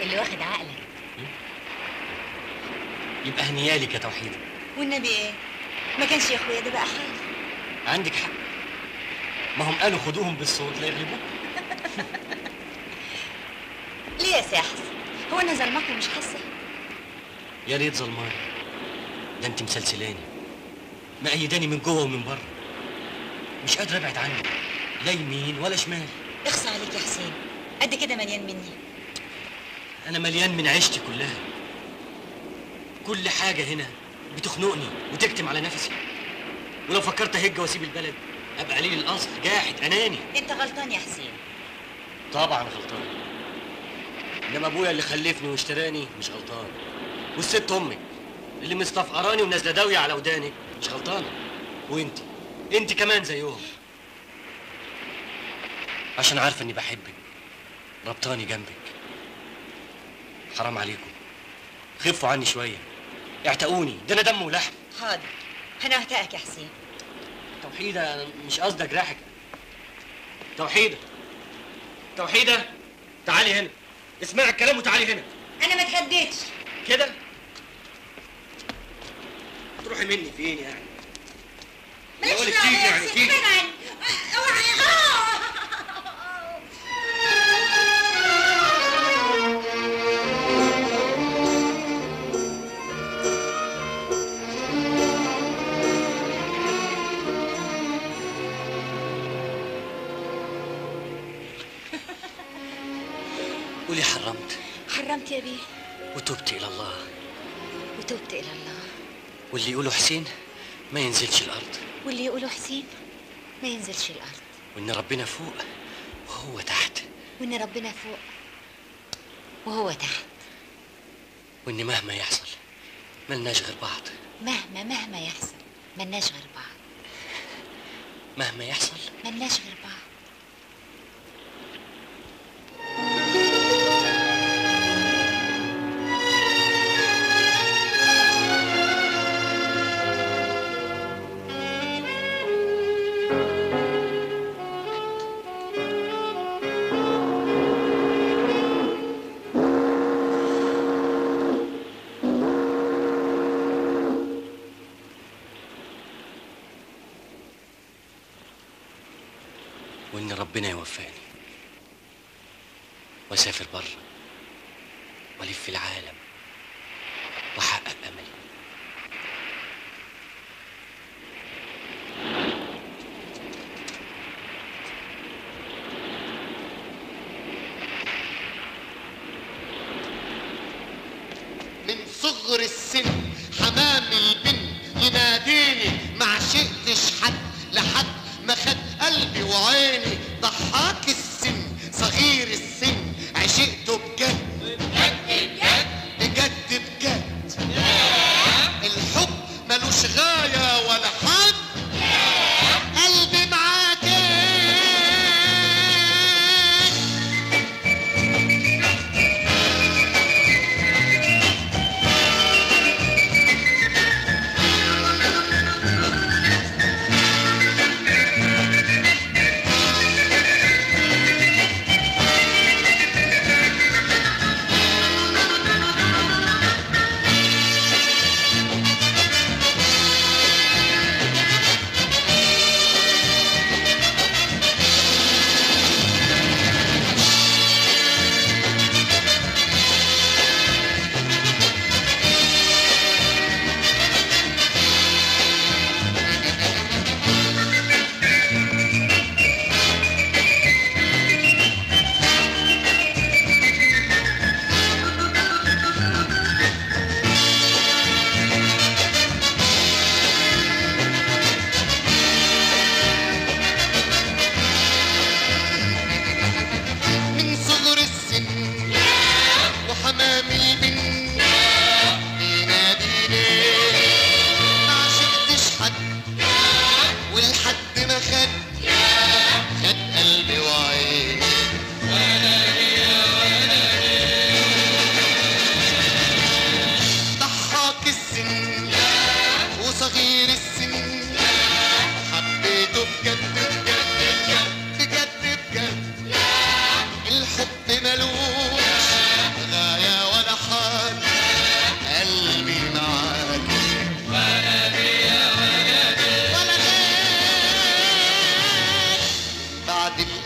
اللي واخد عقلك يبقى هنيالك يا توحيدة والنبي ايه ما كانش يا اخويا ده بقى حال عندك حق ما هم قالوا خدوهم بالصوت لا يغلبوك ليه يا ساحس هو انا ظلمك ومش حاسه يا ريت ظلماني ده انت مسلسلاني مأيداني من جوه ومن بره مش قادر ابعد عنك لا يمين ولا شمال اخصى عليك يا حسين قد كده مليان مني انا مليان من عيشتي كلها كل حاجه هنا بتخنقني وتكتم على نفسي ولو فكرت اهج واسيب البلد ابقى قليل الاصل جاحد اناني انت غلطان يا حسين طبعا غلطان انما ابويا اللي خلفني واشتراني مش غلطان والست امك اللي مستفقراني ونازله داويه على ودانك مش غلطانه وانت انت كمان زيهم عشان عارفه اني بحبك ربطاني جنبك حرام عليكم خفوا عني شويه اعتقوني ده انا دم ولحم حاضر انا هتقك يا حسين توحيده انا مش قصدي اجرحك توحيده توحيده تعالي هنا اسمعي الكلام وتعالي هنا انا ما اتهديتش كده تروحي مني فين يعني مالكش بقولك دعوة تيجي يا يعني حسين، تيجي. ابعد عني. اوعى آه. قولي حرمت حرمت يا بيه وتبت الى الله وتوبت الى الله واللي يقولوا حسين ما ينزلش الارض واللي يقولوا حسين ما ينزلش الارض وان ربنا فوق وهو تحت وان ربنا فوق وهو تحت وان مهما يحصل ملناش غير بعض مهما مهما يحصل ملناش غير بعض مهما يحصل ملناش غير بعض وان ربنا يوفقني واسافر بره والف العالم واحقق املي من صغر السن حمام البن يناديني ما عشقتش حد لحد ما خد قلبي وعيني ضحاك السن صغير السن عشقته بجد بجد بجد الحب ملوش غاية ولا حد قلبي معاك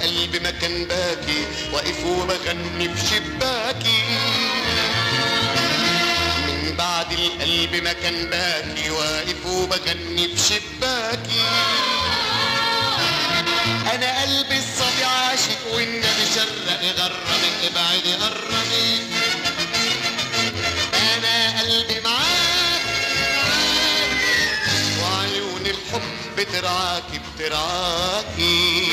القلب ما كان باكي واقف وبغني في شباكي من بعد القلب ما كان باكي واقف وبغني في شباكي انا قلبي الصبي عاشق والنبي شرق غرمي ابعدي قربي انا قلبي معاك معاك وعيون الحب بترعاكي بترعاكي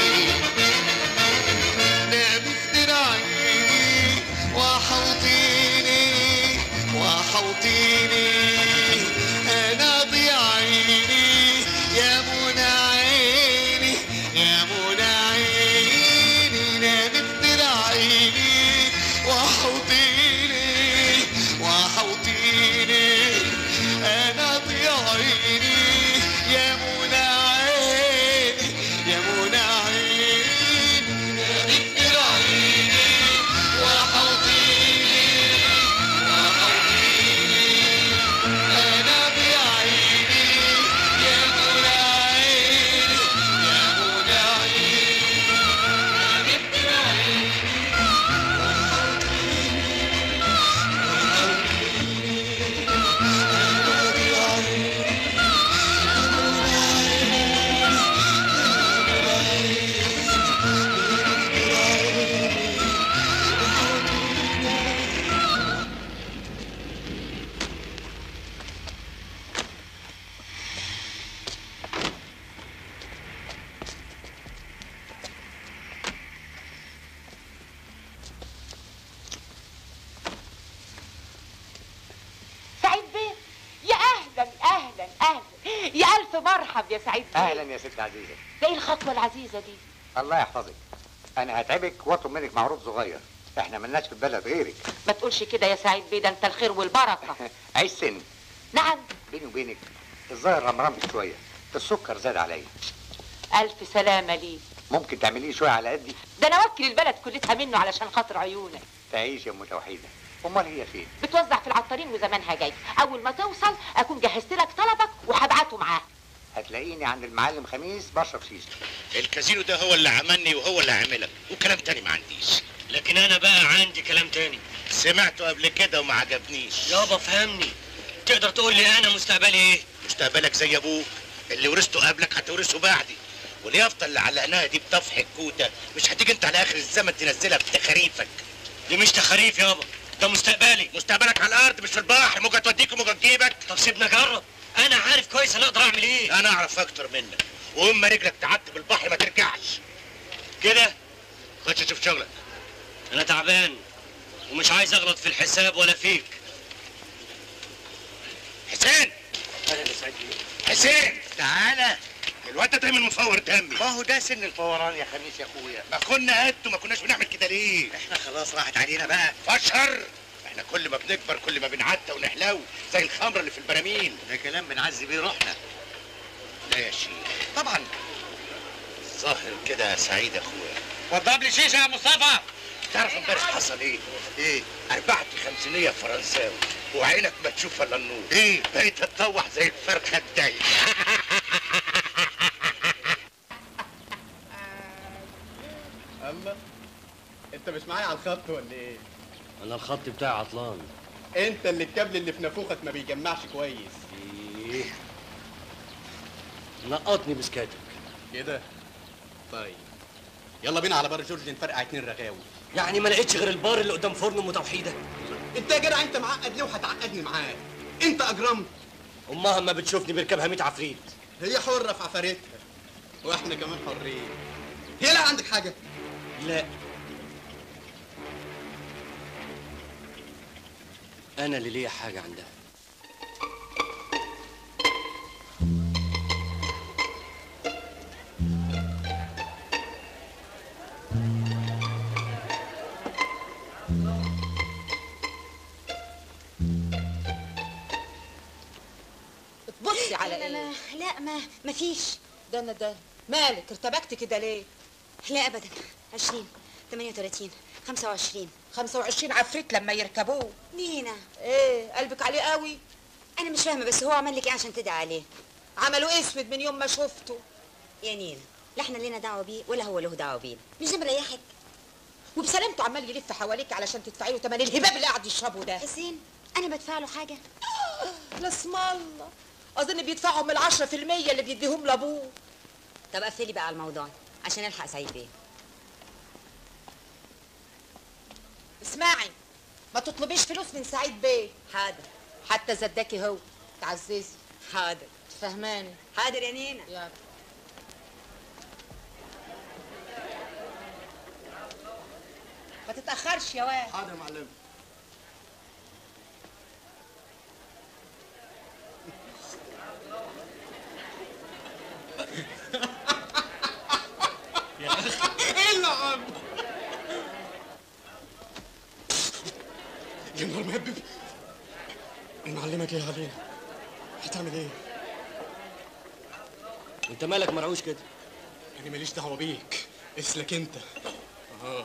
نامي في دراعي وحوطيني وحوطيني انا ضيع عيني يا منى عيني يا منى عيني نامي في دراعيني وحوطيني وحوطيني انا ضيع عيني يا منى عيني يا منى عيني نامي في دراعيني وحوطيني وحوطيني انا بعيني يا منى عيني يا منى عيني سعيد بيه يا اهلا اهلا اهلا يا الف مرحب يا سعيد بيه اهلا يا ست عزيزه ده ايه الخطوه العزيزه دي الله يحفظك انا هتعبك واطلب منك معروض صغير احنا ملناش في البلد غيرك ما تقولش كده يا سعيد بيه ده انت الخير والبركه عيش سن نعم بيني وبينك الظاهر رمرمت شويه السكر زاد عليا الف سلامه ليك ممكن تعمليه شويه على قدي ده انا اوكل البلد كلتها منه علشان خاطر عيونك تعيش يا ام توحيده امال هي فين بتوزع في العطارين وزمانها جاي اول ما توصل اكون جهزت لك طلبك وهبعته معاه هتلاقيني عند المعلم خميس بشرب شيشه الكازينو ده هو اللي عملني وهو اللي هيعملك وكلام تاني ما عنديش لكن انا بقى عندي كلام تاني سمعته قبل كده وما عجبنيش يابا فهمني تقدر تقول لي انا مستقبلي ايه مستقبلك زي ابوك اللي ورثته قبلك هتورثه بعدي واليافطه اللي علقناها دي بطفح الكوته مش هتيجي انت على اخر الزمن تنزلها بتخاريفك دي مش تخاريف يابا ده مستقبلي مستقبلك على الارض مش في البحر موجه توديك وموجه تجيبك طب سيبنا اجرب انا عارف كويس انا اقدر اعمل ايه انا اعرف اكتر منك واما رجلك تعدي بالبحر ما ترجعش كده خش شوف شغلك انا تعبان ومش عايز اغلط في الحساب ولا فيك حسين اهلا يا سعيد بيه. حسين تعالى الواد ده دايما مفور دمي ما هو ده سن الفوران يا خميس يا اخويا ما كنا قد وما كناش بنعمل كده ليه احنا خلاص راحت علينا بقى فشر احنا كل ما بنكبر كل ما بنعدى ونحلو زي الخمره اللي في البراميل ده كلام بنعزي بيه روحنا لا يا شيخ طبعا ظاهر كده يا سعيد يا اخويا وضب لي شيشه يا مصطفى تعرف امبارح حصل ايه؟ ايه أربعة خمسينية فرنساوي وعينك ما تشوف الا النور ايه بقيت اتطوح زي الفرخة الدايخة الله انت مش معايا على الخط ولا ايه انا الخط بتاعي عطلان انت اللي الكابل اللي في نافوخك ما بيجمعش كويس ايه نقطني بسكاتك كده طيب يلا بينا على بار جورج نفرقع اتنين رغاوي يعني ما لقيتش غير البار اللي قدام فرن ام توحيده انت يا جدع انت معقد ليه وهتعقدني معاك انت اجرمت امها اما بتشوفني بركبها 100 عفريت هي حرة في عفاريتها واحنا كمان حرين هي لا عندك حاجة لا انا اللي ليا حاجه عندها بصي على لا ايه لا لا ما مفيش ده انا ده مالك ارتبكت كده ليه لا ابدا 20 38 25 25 عفريت لما يركبوه نينا ايه قلبك عليه قوي انا مش فاهمه بس هو عمل لك ايه عشان تدعي عليه عملوا اسود من يوم ما شفته يا نينا لا احنا لينا دعوه بيه ولا هو له دعوه بينا مش ده مريحك وبسلامته عمال يلف حواليك علشان تدفعي له تمن الهباب اللي قاعد يشربه ده حسين انا بدفع له حاجه لا اسم الله اظن بيدفعهم العشرة في المية اللي بيديهم لابوه طب قفلي بقى على الموضوع عشان الحق سعيد بيه اسمعي ما تطلبيش فلوس من سعيد بيه حاضر حتى زداكي هو تعززي حاضر فهماني حاضر يا نينا يلا ما تتأخرش يا واد حاضر يا معلم العب يا نهار مهبب المعلمة جاية علينا هتعمل ايه؟ انت مالك مرعوش كده انا ماليش دعوة بيك اسلك انت اه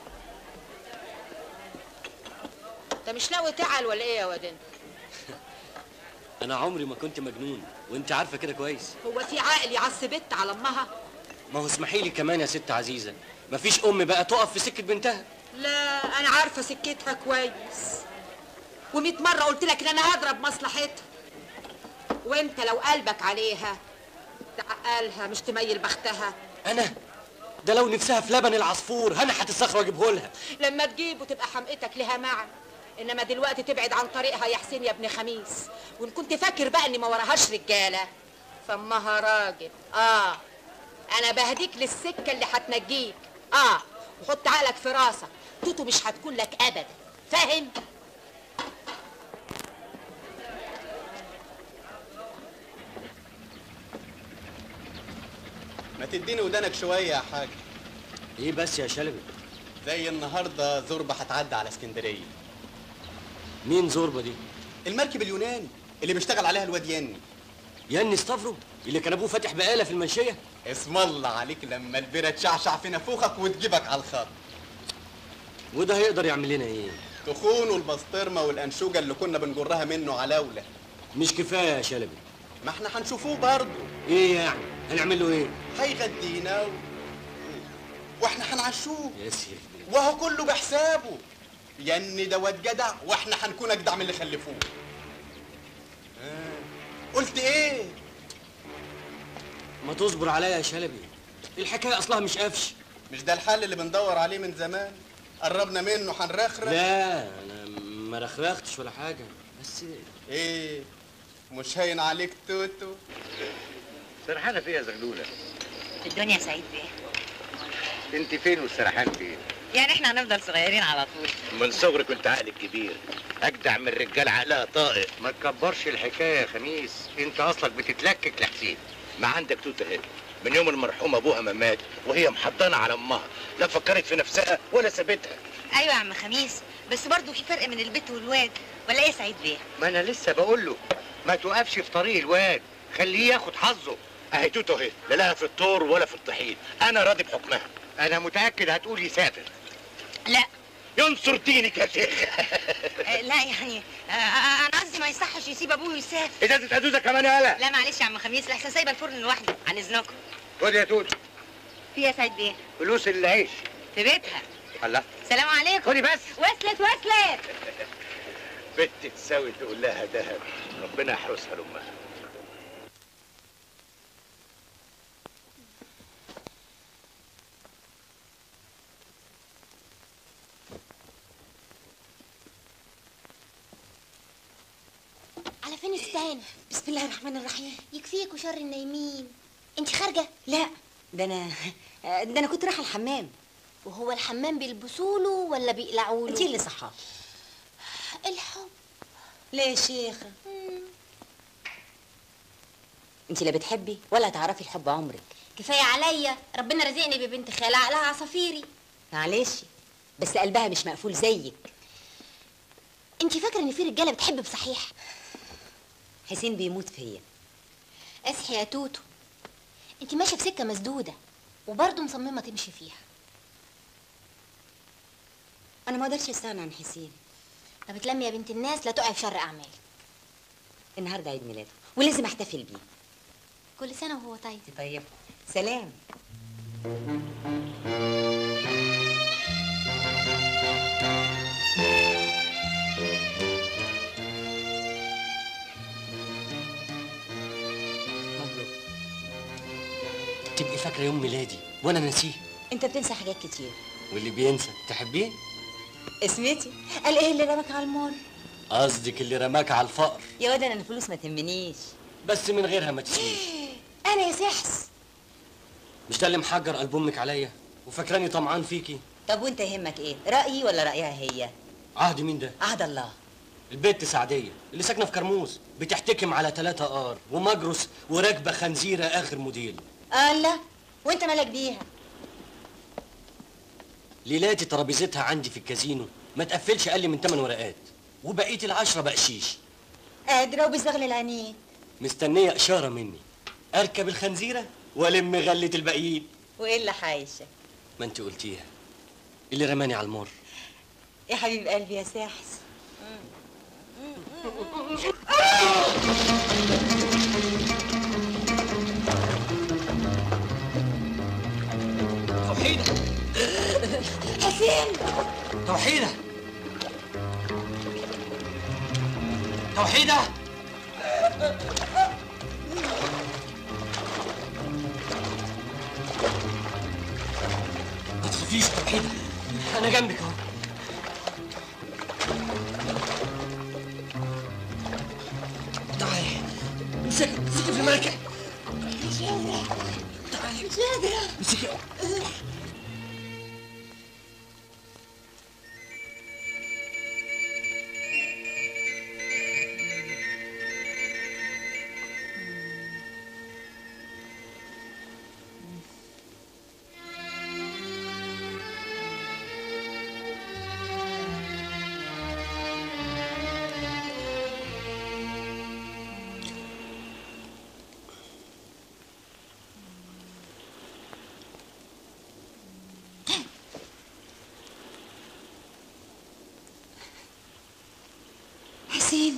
انت مش ناوي تعال ولا ايه يا واد انت انا عمري ما كنت مجنون وانت عارفه كده كويس هو في عقل يعص بنت على امها ما هو اسمحي لي كمان يا ست عزيزه مفيش ام بقى تقف في سكه بنتها لا انا عارفه سكتها كويس ومئة مرة قلت لك ان انا هضرب مصلحتها وانت لو قلبك عليها تعقلها مش تميل بختها انا ده لو نفسها في لبن العصفور انا هتسخر واجيبه لها لما تجيب وتبقى حمقتك لها معنى انما دلوقتي تبعد عن طريقها يا حسين يا ابن خميس وان كنت فاكر بقى اني ما وراهاش رجاله فامها راجل اه انا بهديك للسكه اللي هتنجيك اه وحط عقلك في راسك توتو مش هتكون لك ابدا فاهم ما تديني ودانك شوية يا حاج ايه بس يا شلبي زي النهاردة زوربة هتعدي على اسكندرية مين زوربه دي المركب اليوناني اللي بيشتغل عليها الواد يني ياني ستافرو اللي كان ابوه فاتح بقاله في المنشيه اسم الله عليك لما البيرة تشعشع في نافوخك وتجيبك على الخط وده هيقدر يعمل لنا ايه تخون والبسطرمة والأنشوجة اللي كنا بنجرها منه علاولة مش كفايه يا شلبي ما احنا هنشوفوه برضه ايه يعني هنعمل له ايه هيغدينا و... واحنا هنعشوه يا سيدي وهو كله بحسابه يني ده واد جدع واحنا هنكون اجدع من اللي خلفوه آه. قلت ايه ما تصبر عليا يا شلبي الحكايه اصلها مش قفش مش ده الحل اللي بندور عليه من زمان قربنا منه هنرخرخ لا انا ما رخرختش ولا حاجه بس ايه مش هين عليك توتو سرحانه فيها يا زغلوله الدنيا سعيد بيه انت فين والسرحان فين يعني احنا هنفضل صغيرين على طول من صغرك كنت عقلك كبير اجدع من الرجال عقلها طائق ما تكبرش الحكايه يا خميس انت اصلك بتتلكك لحسين ما عندك توته هنا من يوم المرحوم ابوها ما مات وهي محضنه على امها لا فكرت في نفسها ولا سابتها ايوه يا عم خميس بس برضه في فرق من البيت والواد ولا ايه سعيد بيه ما انا لسه بقول له ما توقفش في طريق الواد خليه ياخد حظه اهي توته اهي لا لها في الطور ولا في الطحين انا راضي بحكمها انا متاكد هتقول يسافر لا ينصر دينك يا شيخ آه، لا يعني آه، آه، انا قصدي ما يصحش يسيب ابوه ويسافر ازازه ازوزه كمان يالا لا معلش يا عم خميس لحسن سايبه الفرن لوحده عن اذنكم خد يا توت في يا سعيد بيه فلوس العيش في بيتها الله سلام عليكم خدي بس وصلت وصلت بنت تساوي تقول لها دهب ربنا يحرسها لامها على فين استهانة بسم الله الرحمن الرحيم يكفيك وشر النايمين انت خارجة لا ده انا آه، ده انا كنت رايحه الحمام وهو الحمام بيلبسوله ولا بيقلعوله انت اللي صحاه الحب ليه يا شيخه انت لا بتحبي ولا هتعرفي الحب عمرك كفاية عليا ربنا رزقني ببنت خالة عقلها عصافيري معلش بس قلبها مش مقفول زيك انت فاكرة ان في رجالة بتحب بصحيح حسين بيموت فيا اصحي يا توتو انت ماشية في سكة مسدودة وبرضه مصممة تمشي فيها انا ما اقدرش استغنى عن حسين طب اتلمي يا بنت الناس لا تقعي في شر اعمال النهارده عيد ميلاده ولازم احتفل بيه كل سنة وهو طيب طيب سلام مبروك تبقي فاكره يوم ميلادي وانا ناسيه انت بتنسى حاجات كتير واللي بينسى تحبيه اسمتي قال ايه اللي رمك على المر قصدك اللي رماك على الفقر يا واد انا الفلوس ما تهمنيش بس من غيرها ما تسويش انا يا سحس مش ده اللي محجر قلب امك عليا وفاكراني طمعان فيكي طب وانت يهمك ايه رايي ولا رايها هي عهد مين ده عهد الله البت سعديه اللي ساكنه في كرموز بتحتكم على ثلاثة ار ومجرس وراكبه خنزيره اخر موديل الله وانت مالك بيها ليلاتي ترابيزتها عندي في الكازينو ما تقفلش اقل من 8 ورقات وبقيه العشرة بقشيش قادره وبزغل العينين مستنيه اشاره مني اركب الخنزيره والم غله الباقيين وايه اللي حايشه ما انت قلتيها اللي رماني على المر يا حبيب قلبي يا ساحس توحيده حسين توحيده توحيده ما تخافيش توحيده انا جنبك اهو تعالي امسكي امسكي في المركب تعالي مش قادره امسكي حسين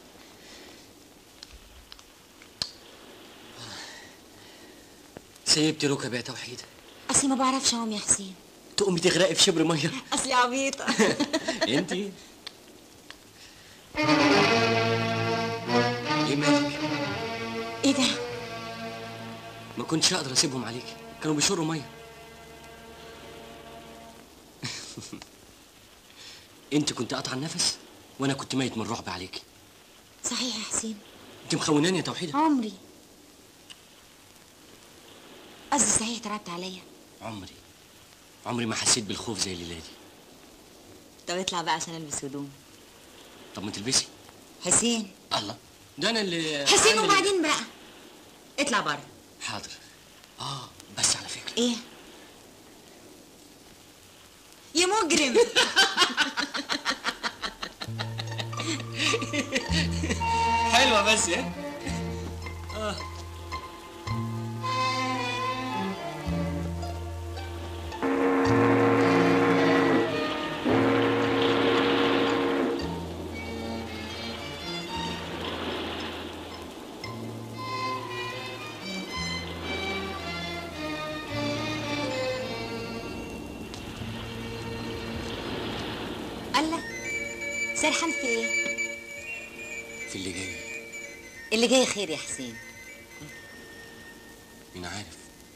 سيبتي ركب يا توحيده اصلي ما بعرفش اعوم يا حسين تقومي تغرقي في شبر ميه اصلي عبيطه انتي ايه مالك ايه ده ما كنتش اقدر اسيبهم عليكي كانوا بيشروا ميه انت كنت قاطعه النفس وانا كنت ميت من الرعب عليكي صحيح يا حسين انت مخوناني يا توحيده عمري قصدي صحيح تربت عليا عمري عمري ما حسيت بالخوف زي الليله دي طب اطلع بقى عشان البس هدوم طب ما تلبسي حسين الله ده انا اللي حسين عامل- وبعدين بقى اطلع بره حاضر اه بس على فكره ايه يا مجرم حلوه بس ايه الله سرحان في ايه في اللي جاي اللي جاي خير يا حسين مين عارف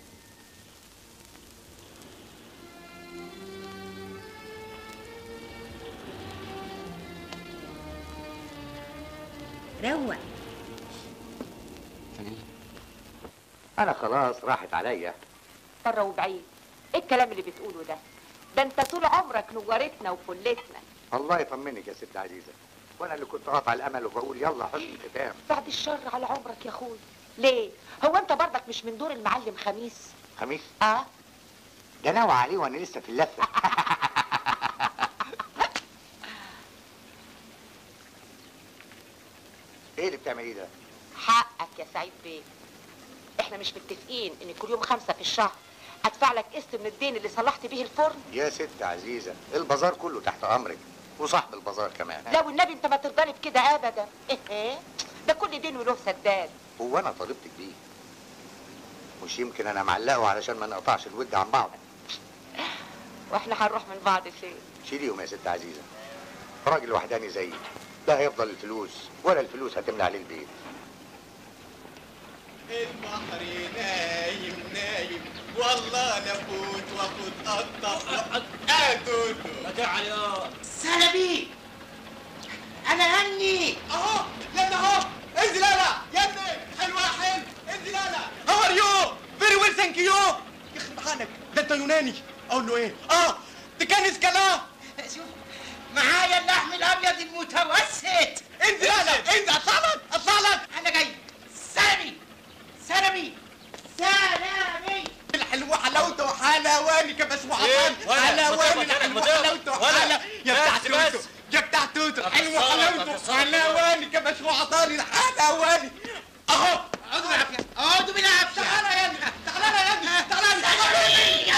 روق فانيلا انا خلاص راحت عليا بره وبعيد ايه الكلام اللي بتقوله ده ده انت طول عمرك نورتنا وفلتنا الله يطمنك يا ست عزيزه وانا اللي كنت قاطع الامل وبقول يلا حسن ختام بعد الشر على عمرك يا اخوي ليه هو انت برضك مش من دور المعلم خميس خميس اه ده ناوي عليه وانا لسه في اللفه ايه اللي بتعمليه ده حقك يا سعيد بيه احنا مش متفقين ان كل يوم خمسة في الشهر ادفع لك قسط من الدين اللي صلحت بيه الفرن يا ست عزيزه البازار كله تحت امرك وصاحب البازار كمان لا والنبي انت ما ترضى بكده ابدا ايه ده كل دين وله سداد هو انا طالبتك بيه مش يمكن انا معلقه علشان ما نقطعش الود عن بعض واحنا هنروح من بعض فين شيليهم يا ست عزيزه راجل وحداني زيي لا هيفضل الفلوس ولا الفلوس هتملى عليه البيت البحر نايم نايم والله نفوت واخد قطة اتوتو ما تعال يا سلبي انا هني اهو يلا اهو انزل يلا يا ابني حلوة حلو انزل يلا هاو ار يو فيري ويل ثانك يو يخرب عنك ده انت يوناني اقول له ايه اه تكنس كلام شوف معايا اللحم الابيض المتوسط انزل يلا انزل اطلع لك اطلع لك انا جاي سلبي سلبي سلبي الحلوة حلاوته وحلاواني كما اسمه إيه؟ عطان ولا- حلاواني ما تقف- ما الحلوة تقف- حلاوته ولا- وحلا يا بتاع بس- توتو بس. يا بتاع توتو الحلوة أتصالك- حلاوته أتصالك. حلاواني كما اسمه عطاني الحلاواني اهو اقعدوا بالعافيه اقعدوا بالعافيه تعالى يا ابني تعالى يا ابني تعالى يا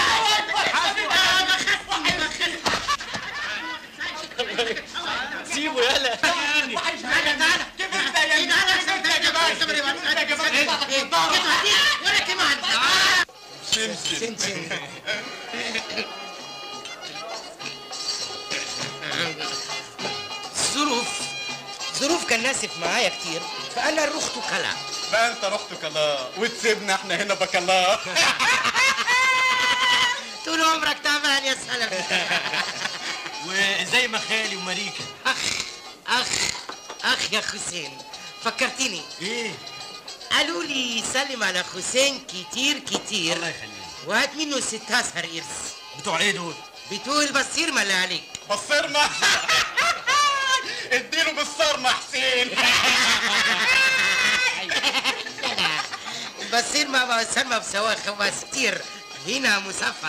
سيبه يلا ابني تعالى تعالى كيف انت يا ابني انت يا جماعه انت يا جماعه ولا كمان سمسم ظروف ظروف كان ناسف معايا كتير فانا رحت كلا بقى انت رحت كلا وتسيبنا احنا هنا بكلا طول عمرك تعبان يا سلبي وزي ما خالي وماريكا اخ اخ اخ يا حسين فكرتني ايه قالوا لي سلم على حسين كتير كتير الله يخليك وهات منه 16 قرص بتوع ايه دول بتقول بصير ما اللي عليك بصرنا اديله بالصرمة حسين بصير ما بسمى بسواخ وبستير هنا مصفح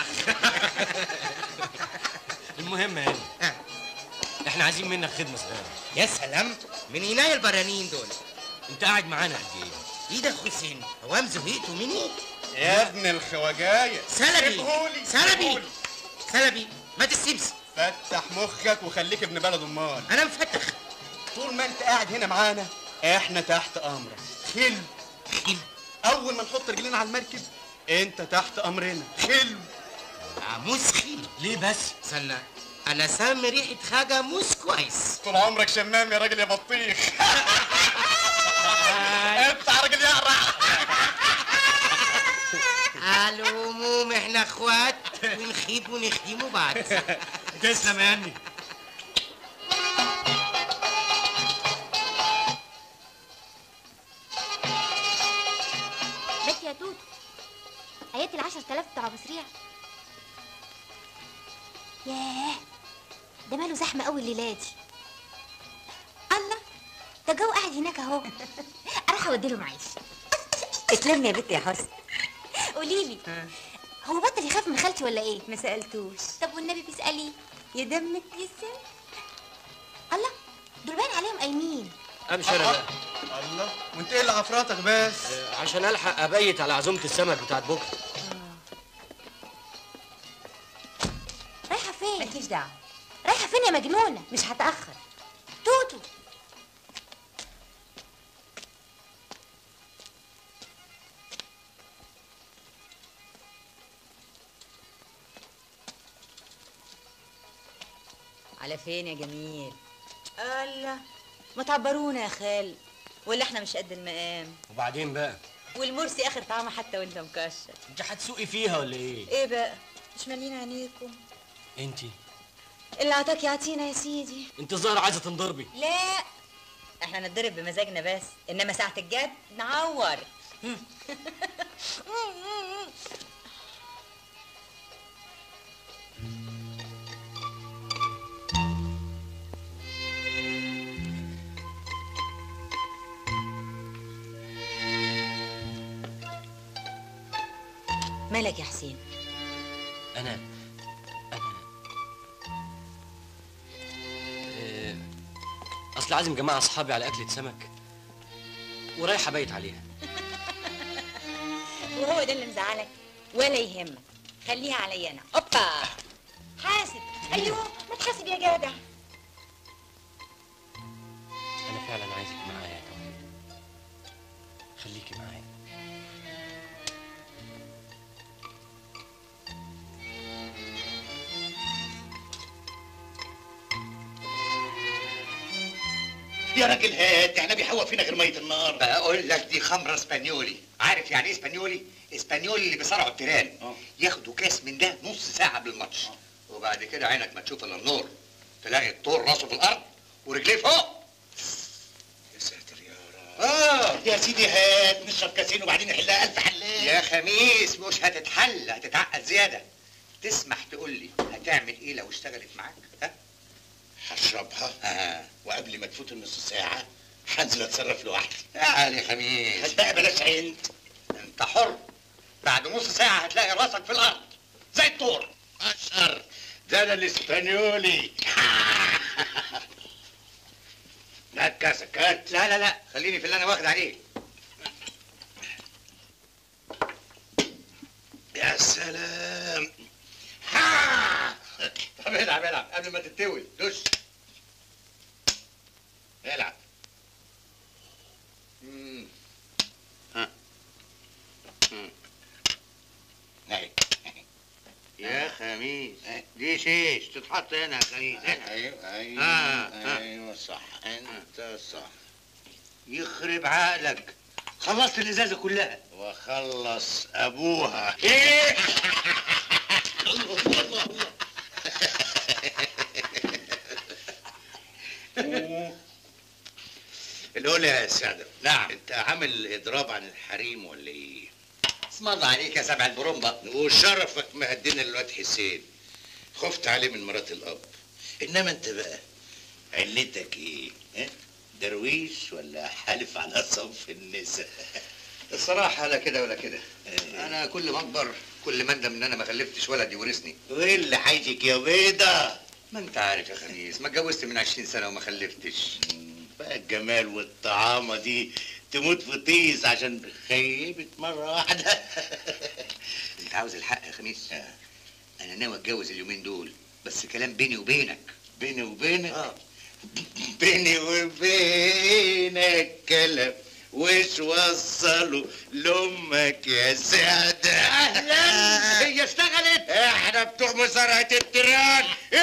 المهم يعني آه. احنا عايزين منك خدمه صغيره يا سلام من هنا البرانيين دول انت قاعد معانا قد ايه ايه ده حسين هو أم زهقتوا مني يا ابن الخواجاية سلبي سيبهولي، سلبي سيبهولي. سلبي ما تسيبش فتح مخك وخليك ابن بلد امال انا مفتح طول ما انت قاعد هنا معانا احنا تحت امرك خل خل اول ما نحط رجلنا على المركب انت تحت امرنا خل موس خل ليه بس استنى انا سامي ريحه حاجه موس كويس طول عمرك شمام يا راجل يا بطيخ انت يا راجل يقرع على العموم احنا اخوات ونخيب ونخدموا بعض تسلم يا هني بنت يا توتو ايات العشر تلاف بتوع ابو سريع ياه ده ماله زحمه قوي الليله دي الله ده جو قاعد هناك اهو اروح اودي له معيش اتلمي يا بنت يا حسن قولي لي هو بطل يخاف من خالتي ولا ايه ما سالتوش طب والنبي بيساليه يدمك يسن الله دول باين عليهم قايمين امشي انا بقى الله وانت ايه اللي عفراتك بس عشان الحق ابيت على عزومه السمك بتاعت بكره رايحه فين مالكيش دعوه رايحه فين يا مجنونه مش هتاخر توتو على فين يا جميل الله ما تعبرونا يا خال ولا احنا مش قد المقام وبعدين بقى والمرسي اخر طعمه حتى وانت مكشر انت هتسوقي فيها ولا ايه ايه بقى مش مالين عينيكم انت اللي عطاك يعطينا يا سيدي انت الظاهر عايزه تنضربي لا احنا نتضرب بمزاجنا بس انما ساعة الجد نعور مالك يا حسين انا انا آه، اصل عازم جماعه اصحابي على اكله سمك ورايح ابيت عليها وهو ده اللي مزعلك ولا يهمك خليها عليا انا اوبا حاسب ايوه ما تحاسب يا جدع انا فعلا عايزك معايا يا توحيد خليكي معايا يا راجل هات احنا بيحوق فينا غير ميه النار بقول لك دي خمره اسبانيولي عارف يعني ايه اسبانيولي اسبانيولي اللي بيصارعوا التيران ياخدوا كاس من ده نص ساعه قبل الماتش وبعد كده عينك ما تشوف الا النور تلاقي الطور راسه في الارض ورجليه فوق يا ساتر يا رب اه يا سيدي هات نشرب كاسين وبعدين نحلها الف حلال يا خميس مش هتتحل هتتعقد زياده تسمح تقول لي هتعمل ايه لو اشتغلت معاك ها هشربها آه. وقبل ما تفوت النص ساعه هنزل اتصرف لوحدي تعال يا خميس هات بقى بلاش عند انت حر بعد نص ساعه هتلاقي راسك في الارض زي الطور اشهر ده انا الاسبانيولي هات كاسك هات لا لا لا خليني في اللي انا واخد عليه يا سلام ها طب العب العب قبل ما تتوي دش العب مم. ها. مم. اهي يا خميس دي شيش تتحط هنا يا خميس هنا ايوه ايوه آه، آه. ايوه صح انت صح يخرب عقلك خلصت الازازه كلها وخلص ابوها ايه الأول يا سادة نعم انت عامل اضراب عن الحريم ولا ايه؟ اسم الله عليك يا سبع البرومبا وشرفك مهدينا الواد حسين خفت عليه من مرات الاب انما انت بقى علتك ايه؟ ها؟ درويش ولا حالف على صنف النساء؟ الصراحه لا كده ولا كده انا كل ما اكبر كل ما اندم ان انا ما خلفتش ولد يورثني وايه اللي حاجك يا بيضة؟ ما انت عارف يا خميس ما اتجوزت من 20 سنه وما خلفتش بقى الجمال والطعامة دي تموت في طيس عشان خيبت مرة واحدة انت عاوز الحق يا خميس انا ناوي اتجوز اليومين دول بس كلام بيني وبينك بيني وبينك اه بيني وبينك كلام وش وصلوا لامك يا سعدة اهلا هي اشتغلت احنا بتوع مزارعة التيران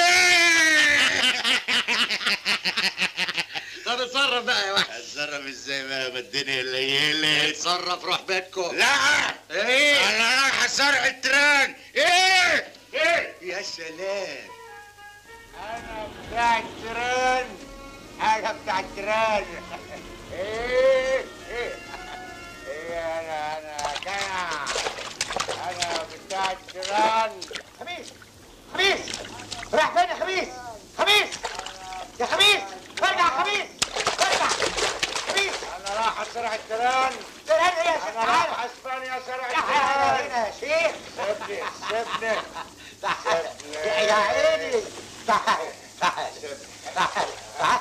طب اتصرف بقى يا واحد اتصرف ازاي بقى ما الدنيا ليلت اتصرف روح بيتكم لا ايه انا رايح ازرع التيران ايه ايه يا سلام انا بتاع التيران انا بتاع التيران ايه ايه ايه انا انا جاي انا بتاع التيران خميس خميس رايح فين يا خميس خميس يا خميس ارجع يا خميس ارجع خميس انا رايح ازرع التيران ترهن ايه يا شيخ انا تعالى رايح اسبانيا ازرع تعالى التيران هنا يا شيخ سيبني سيبني تعال يا عيني تعال تعال تعال تعال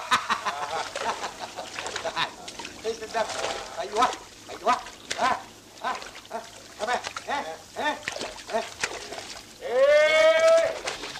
تعال قيس الدم ايوه ايوه ها ها ها كمان ها ها ها ايه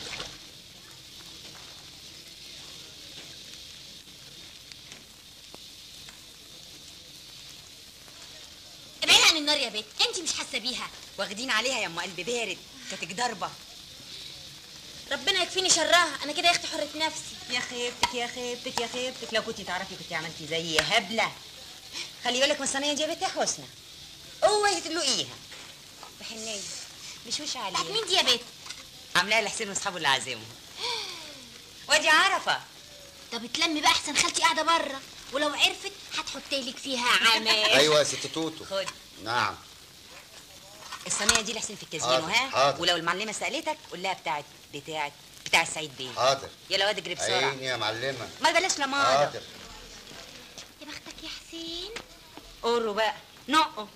ابعدي عن النار يا بت انت مش حاسه بيها واخدين عليها يا ام قلب بارد كانت ضربه ربنا يكفيني شرها انا كده يا اختي حره نفسي يا خيبتك يا خيبتك يا خيبتك لو كنتي تعرفي كنتي عملتي زي هبله خلي بالك من الصينيه دي يا بنت يا حسنى اوعي تدلقيها بحنيه مش وش بتاعت عليها مين دي يا بت عاملاها لحسين واصحابه اللي عازمهم وادي عرفه طب اتلمي بقى احسن خالتي قاعده بره ولو عرفت هتحط لك فيها عمل ايوه يا ست توتو خد نعم الصينيه دي لحسين في الكازينو حاضر، ها حاضر. ولو المعلمه سالتك قول لها بتاعت بتاعت بتاع السعيد بيه حاضر يلا واد اجري بسرعه عيني يا معلمه ما بلاش لماضه حاضر يا بختك يا حسين قروا بقى نقوا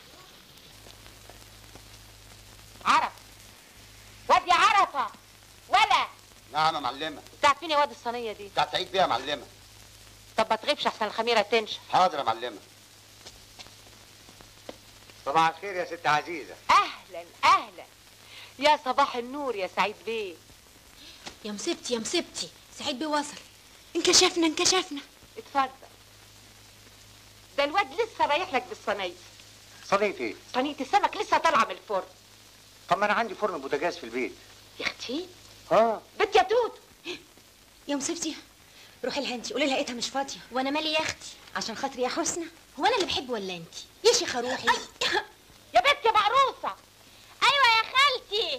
عرف واد يا عرفه ولا نعم يا معلمه بتاعت مين يا واد الصينيه دي بتاعت سعيد بيه يا معلمه طب ما تغيبش احسن الخميره تنشف حاضر يا معلمه صباح الخير يا ست عزيزه اهلا اهلا يا صباح النور يا سعيد بيه يا مصيبتي يا مصيبتي سعيد بيه وصل انكشفنا انكشفنا اتفضل ده الواد لسه رايح لك بالصينيه صينيه ايه صينيه السمك لسه طالعه من الفرن طب ما انا عندي فرن بوتاجاز في البيت يا اختي اه بنت يا توت يا مصيبتي روحي لها انت قولي لها لقيتها مش فاضيه وانا مالي يا اختي عشان خاطري يا حسنى هو انا اللي بحب ولا انت يا شيخه روحي يا بنت يا مقروصه ايوه يا خالتي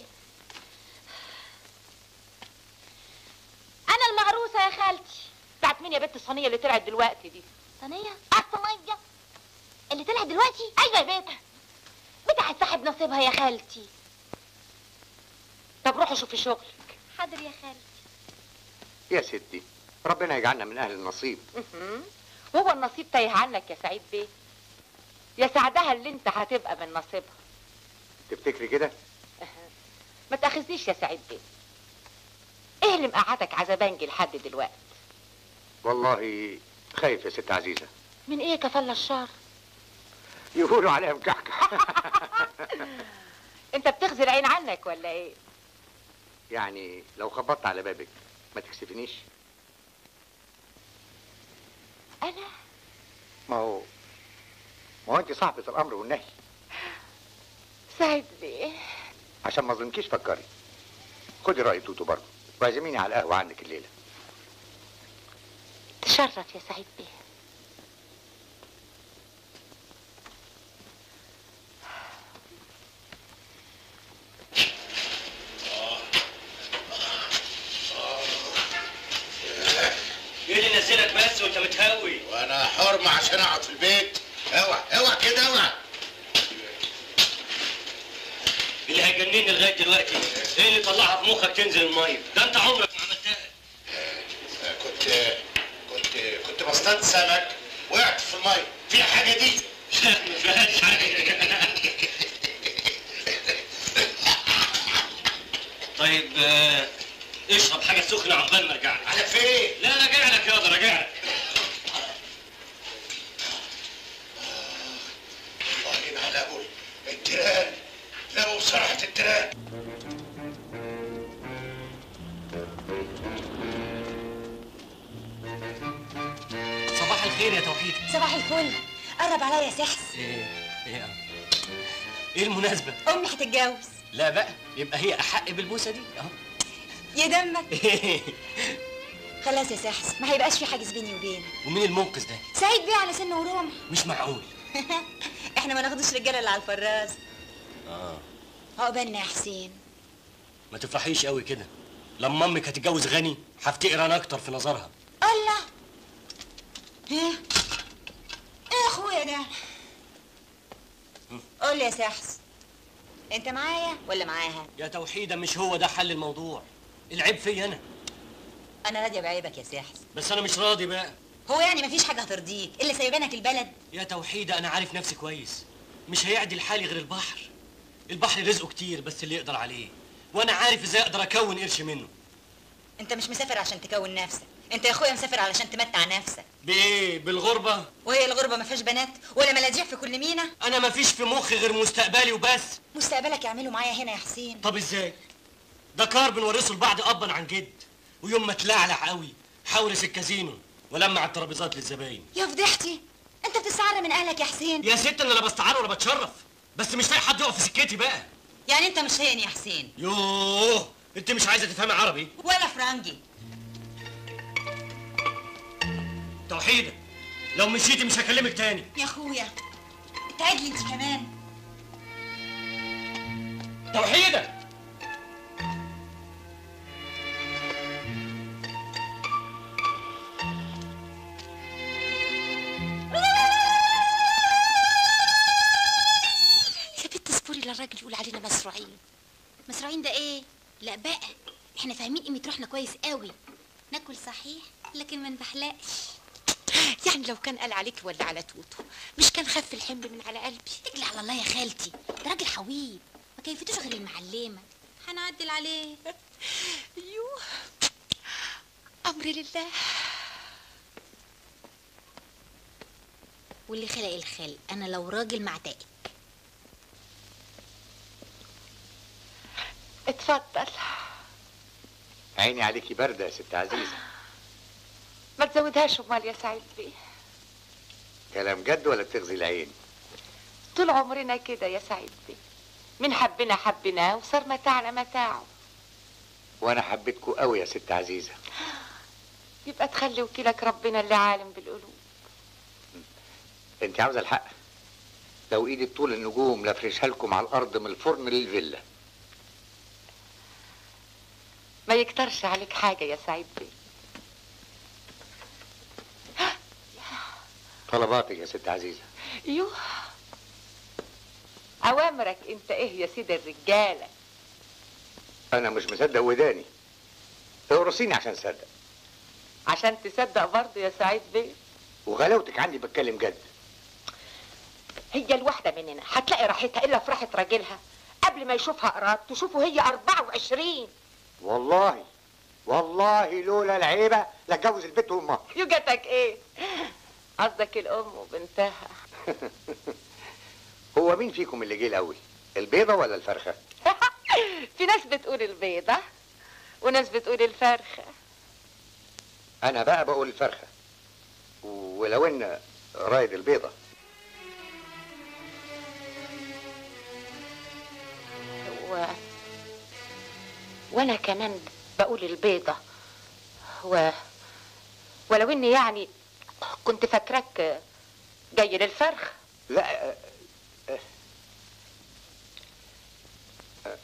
انا المقروصه يا خالتي بتاعت مين يا بنت الصينيه اللي طلعت دلوقتي دي صينيه الصينيه اللي طلعت دلوقتي ايوه يا بنت بتاعت صاحب نصيبها يا خالتي طب روحي شوفي شغلك حاضر يا خالتي يا ستي ربنا يجعلنا من اهل النصيب مهم. هو النصيب تايه عنك يا سعيد بيه يا سعدها اللي انت هتبقى من نصيبها تفتكري كده ما تاخذنيش يا سعيد بيه ايه اللي مقعدك عزبانجي لحد دلوقتي والله خايف يا ست عزيزه من ايه كفل الشر يقولوا عليها مكحكح انت بتغزي العين عنك ولا ايه يعني لو خبطت على بابك ما تكسفنيش انا ما هو ما هو انت صاحبة الامر والنهي سعيد بيه عشان ما اظلمكيش فكري خدي رأي توتو برضه واعزميني على القهوة عندك الليلة تشرف يا سعيد بيه ايه اللي نزلك بس وانت متهوي وانا حرمة عشان اقعد في البيت اوعى اوعى كده اوعى اللي هيجنني لغايه دلوقتي ايه اللي طلعها في مخك تنزل الميه ده انت عمرك ما عملتها كنت كنت كنت بصطاد سمك وقعت في الميه في حاجه دي لا ما فيهاش حاجه طيب آه، اشرب حاجه سخنه عقبال ما ارجع لك على فين لا راجع لك ياضا راجع لك والله ما هلاقول التيران لو بصراحة التيران صباح الخير يا توحيد صباح الفل قرب عليا يا سحس ايه ايه ايه المناسبه امي هتتجوز لا بقى يبقى هي احق بالبوسه دي اهو يا دمك خلاص يا سحس ما هيبقاش في حاجز بيني وبينك ومين المنقذ ده سعيد بيه على سن ورمح مش معقول احنا ما ناخدوش رجاله اللي على الفراز اه عقبالنا يا حسين ما تفرحيش قوي كده لما امك هتتجوز غني هفتقر انا اكتر في نظرها الله ها ايه يا اخويا ده قول لي يا سحس انت معايا ولا معاها يا توحيده مش هو ده حل الموضوع العيب فيا انا انا راضيه بعيبك يا سحس بس انا مش راضي بقى هو يعني مفيش حاجه هترضيك الا سايبانك البلد يا توحيده انا عارف نفسي كويس مش هيعدل حالي غير البحر البحر رزقه كتير بس اللي يقدر عليه وانا عارف ازاي اقدر اكون قرش منه انت مش مسافر عشان تكون نفسك انت يا اخويا مسافر علشان تمتع نفسك بايه بالغربه وهي الغربه ما فيهاش بنات ولا ملاذيع في كل مينا انا ما فيش في مخي غير مستقبلي وبس مستقبلك يعمله معايا هنا يا حسين طب ازاي ده كار بنورثه لبعض ابا عن جد ويوم ما تلعلع قوي حورس الكازينو ولمع الترابيزات للزباين يا فضيحتي انت بتستعر من اهلك يا حسين يا ست انا لا بستعار ولا بتشرف بس مش لاقي حد يقف في سكتي بقى يعني انت مش هين يا حسين يوه انت مش عايزه تفهمي عربي ولا فرنجي توحيده لو مشيتي مش هكلمك تاني يا اخويا تعد لي انت كمان توحيده يا بنت اصبري للراجل يقول علينا مسروعين مسروعين ده ايه لا بقى احنا فاهمين قيمه روحنا كويس قوي ناكل صحيح لكن ما نبحلقش يعني لو كان قال عليك ولا على توتو مش كان خف الحمل من على قلبي اتكلي على الله يا خالتي ده راجل حويط ما كيفتوش غير المعلمه هنعدل عليه يوه امري لله واللي خلق الخلق انا لو راجل معتقد اتفضل عيني عليكي باردة يا ست عزيزة ما تزودهاش امال يا سعيد بيه كلام جد ولا بتغزي العين طول عمرنا كده يا سعيد بيه من حبنا حبناه وصار متاعنا متاعه وانا حبيتكوا قوي يا ست عزيزة يبقى تخلي وكيلك ربنا اللي عالم بالقلوب انت عاوزه الحق لو ايدي طول النجوم لافرشها لكم على الارض من الفرن للفيلا ما يكترش عليك حاجة يا سعيد بيه طلباتك يا ست عزيزه يوه أوامرك أنت إيه يا سيد الرجالة انا مش مصدق وداني اورسيني عشان اصدق عشان تصدق برضه يا سعيد بيه وغلاوتك عندي بتكلم جد هي الواحدة مننا هتلاقي راحتها إلا في راحة راجلها قبل ما يشوفها قراب تشوفه هي 24 والله والله لولا العيبه لاتجوز البت وامها يوجتك إيه قصدك الأم وبنتها هو مين فيكم اللي جه الاول البيضه ولا الفرخه في ناس بتقول البيضة وناس بتقول الفرخة انا بقى بقول الفرخه ولو ان رايد البيضه و... وانا كمان بقول البيضة و... ولو اني يعني كنت فاكراك جاي للفرخ لا آه، آه، آه.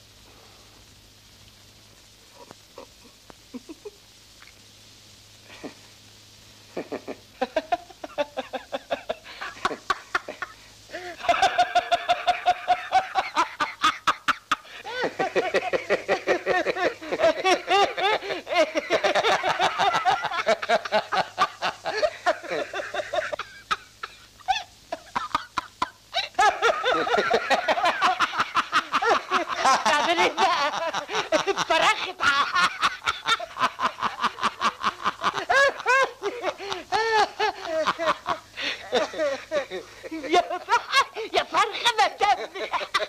تعمل ايه بقى اتفرخت يا يا فرخه ما تم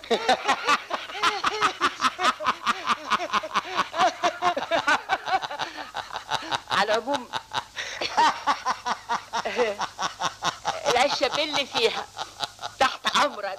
على العموم العشه باللي فيها تحت امرك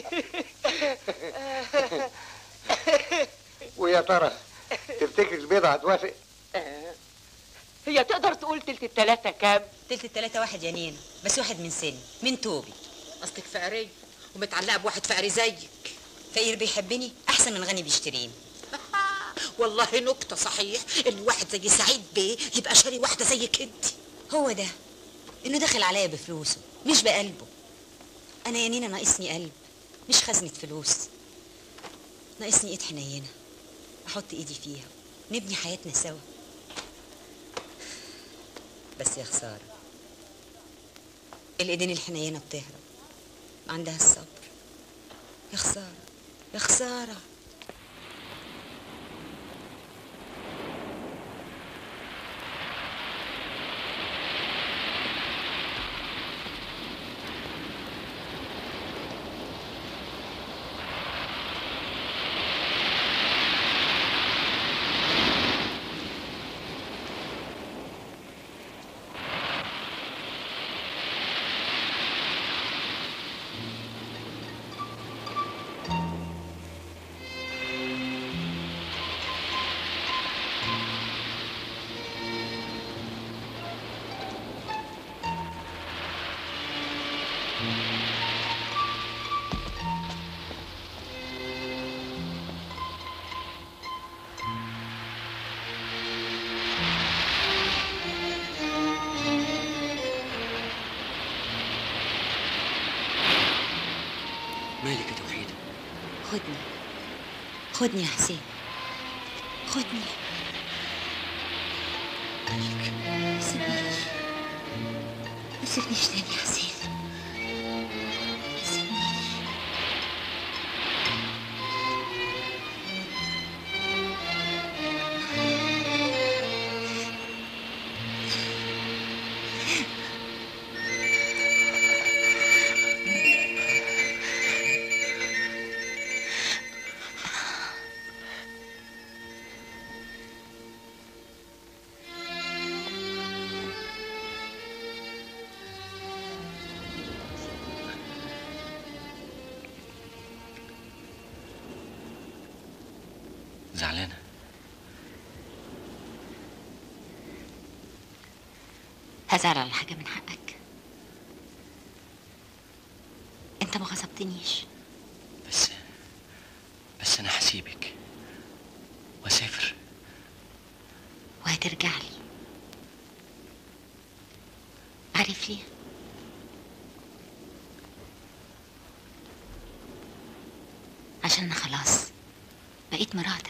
ويا ترى تفتكر البيضه هتوافق هي تقدر تقول تلت التلاتة كام؟ تلت التلاتة واحد يا نينا بس واحد من سني من توبي قصدك فقرية ومتعلقة بواحد فقري زيك فقير بيحبني احسن من غني بيشتريني والله نكتة صحيح ان واحد زي سعيد بيه يبقى شاري واحدة زيك انت هو ده انه داخل عليا بفلوسه مش بقلبه انا يا نينا ناقصني قلب مش خزنة فلوس ناقصني ايد حنينة احط ايدي فيها نبني حياتنا سوا بس يا خسارة الايدين الحنينة بتهرب ما عندها الصبر يا خسارة يا خسارة مالك يا توحيدة خدني خدني يا حسين خدني ما تسيبنيش ما تسيبنيش تاني يا حسين ما تسيبنيش زعلانة هزعل على حاجة من حقك انت ما غصبتنيش بس بس انا هسيبك واسافر وهترجع لي عارف ليه عشان انا خلاص بقيت مراتك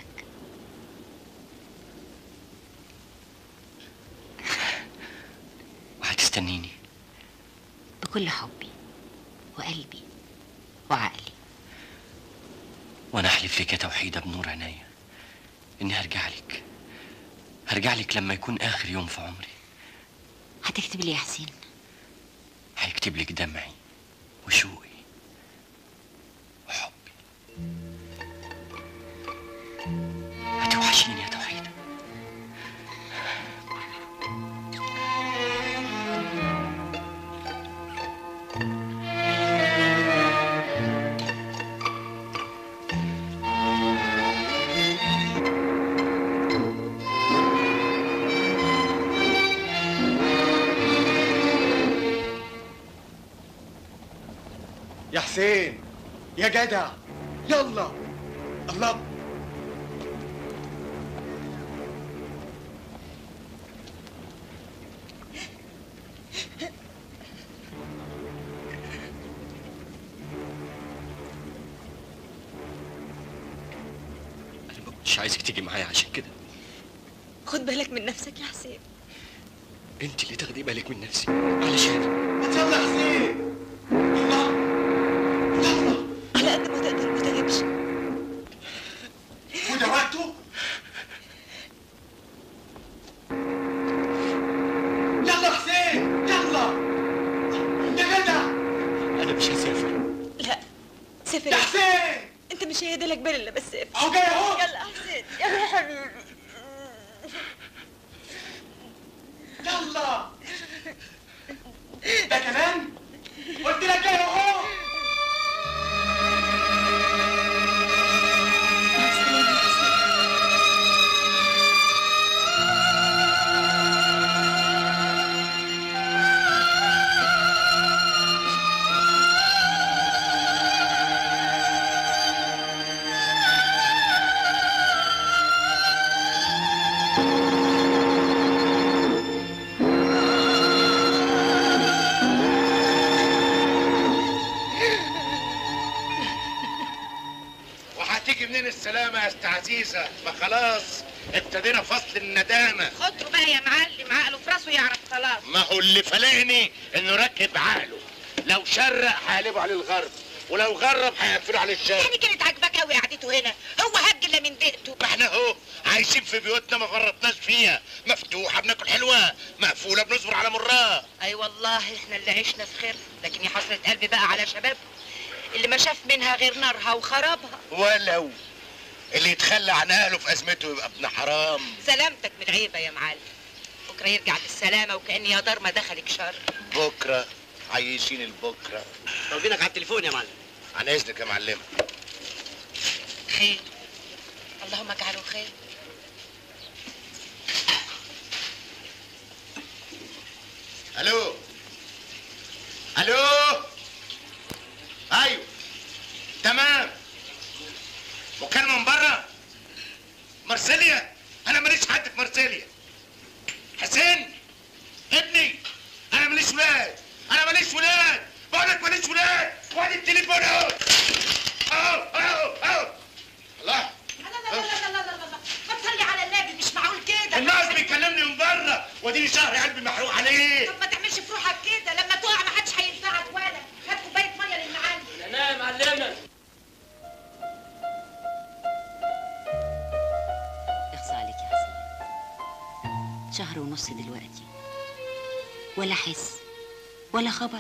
وهتستنيني بكل حبي وقلبي وعقلي وانا احلف لك يا توحيده بنور عينيا اني هرجع لك هرجع لك لما يكون اخر يوم في عمري هتكتب لي يا حسين هيكتب لك دمعي وشوقي وحبي هتوحشيني يا توحيده يا حسين يا جدع يلا الله انا ما كنتش عايزك تيجي معايا عشان كده خد بالك من نفسك يا حسين انت اللي تاخدي بالك من نفسي علشان يلا يا حسين على قد ما تقدر ما تغيبش وده وقته يلا يا حسين يلا يا جدع انا مش هسافر لا سافر يا حسين انت مش هيهدى لك بال الا بس سافر اهو جاي اهو يلا يا حسين يلا يا حبيبي يلا ده كمان قلت لك جاي اهو وهتيجي منين السلامة يا أست عزيزة؟ ما خلاص ابتدينا فصل الندامة خده بقى يا معلم عقله في راسه يعرف خلاص ما هو اللي فلقني إنه ركب عقله لو شرق هيقلبه على الغرب ولو غرب هيقفله على الشرق يعني كانت عاجباك قوي قعدته هنا هو هج الا من دقته ما احنا اهو عايشين في بيوتنا ما فرطناش فيها مفتوحة بناكل حلوة مقفولة بنصبر على مراه اي والله احنا اللي عشنا في خير لكن يا حسرة قلبي بقى على شباب اللي ما شاف منها غير نارها وخرابها ولو اللي يتخلى عن اهله في ازمته يبقى ابن حرام سلامتك من عيبة يا معلم بكره يرجع بالسلامة وكأن يا دار ما دخلك شر بكرة عايشين البكرة طالبينك على التليفون يا معلم عن اذنك يا معلمة خير اللهم اجعله خير الو الو ايوه تمام مكالمة من بره مرسيليا انا ماليش حد في مرسيليا حسين ابني انا ماليش ولاد انا ماليش ولاد بقول لك ماليش ولاد وادي التليفون اهو اهو اهو اهو الله لا لا لا لا لا لا لا ما تصلي على النبي مش معقول كده الناس بيكلمني من بره واديني شهر قلبي محروق عليه طب ما تعملش في روحك كده لما تقع ما حدش هينفعك ولا هات كوبايه ميه للمعلم لا يا معلمة اخصى عليك يا حسين شهر ونص دلوقتي ولا حس ولا خبر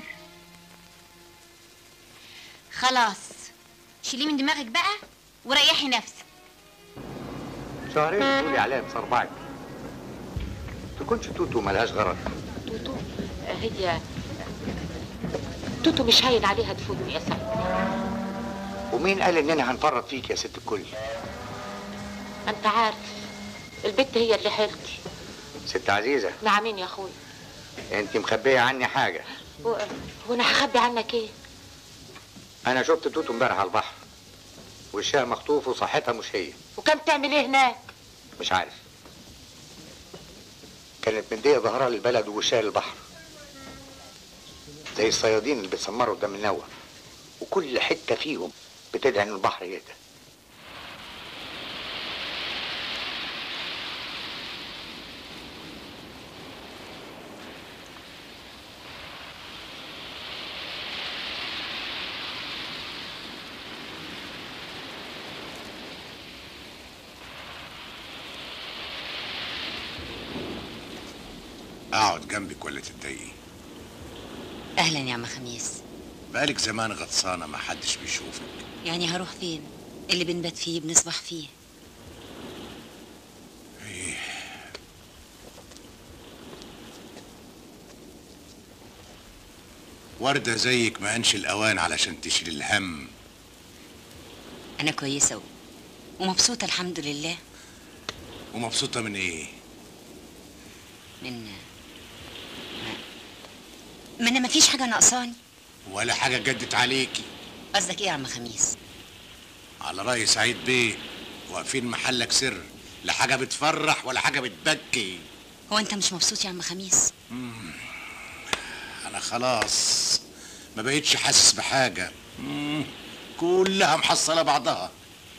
خلاص شيليه من دماغك بقى وريحي نفسك شهرين تقولي عليها بصربعك تكونش توتو ملهاش غرض توتو هي توتو مش هاين عليها تفوتني يا سعيد ومين قال اننا هنفرط فيك يا ست الكل ما انت عارف البت هي اللي حيلتي ست عزيزة نعمين يا اخويا انت مخبيه عني حاجه و... وانا هخبي عنك ايه انا شفت توتو امبارح على البحر وشها مخطوف وصحتها مش هي وكان بتعمل ايه هناك مش عارف كانت مديه ظهرها للبلد ووشها للبحر زي الصيادين اللي بيسمروا قدام النوى وكل حته فيهم بتدعي ان البحر يهدى اقعد جنبك ولا تتضايقي اهلا يا عم خميس بقالك زمان غطسانه ما حدش بيشوفك يعني هروح فين اللي بنبات فيه بنصبح فيه ايه وردة زيك ما انش الأوان علشان تشيل الهم انا كويسه و- ومبسوطه الحمد لله ومبسوطة من ايه؟ من ما انا مفيش حاجه ناقصاني ولا حاجة جدت عليكي قصدك ايه يا عم خميس على رأي سعيد بيه واقفين محلك سر لا حاجة بتفرح ولا حاجة بتبكي هو انت مش مبسوط يا عم خميس أنا خلاص ما بقيتش حاسس بحاجة مم، كلها محصلة بعضها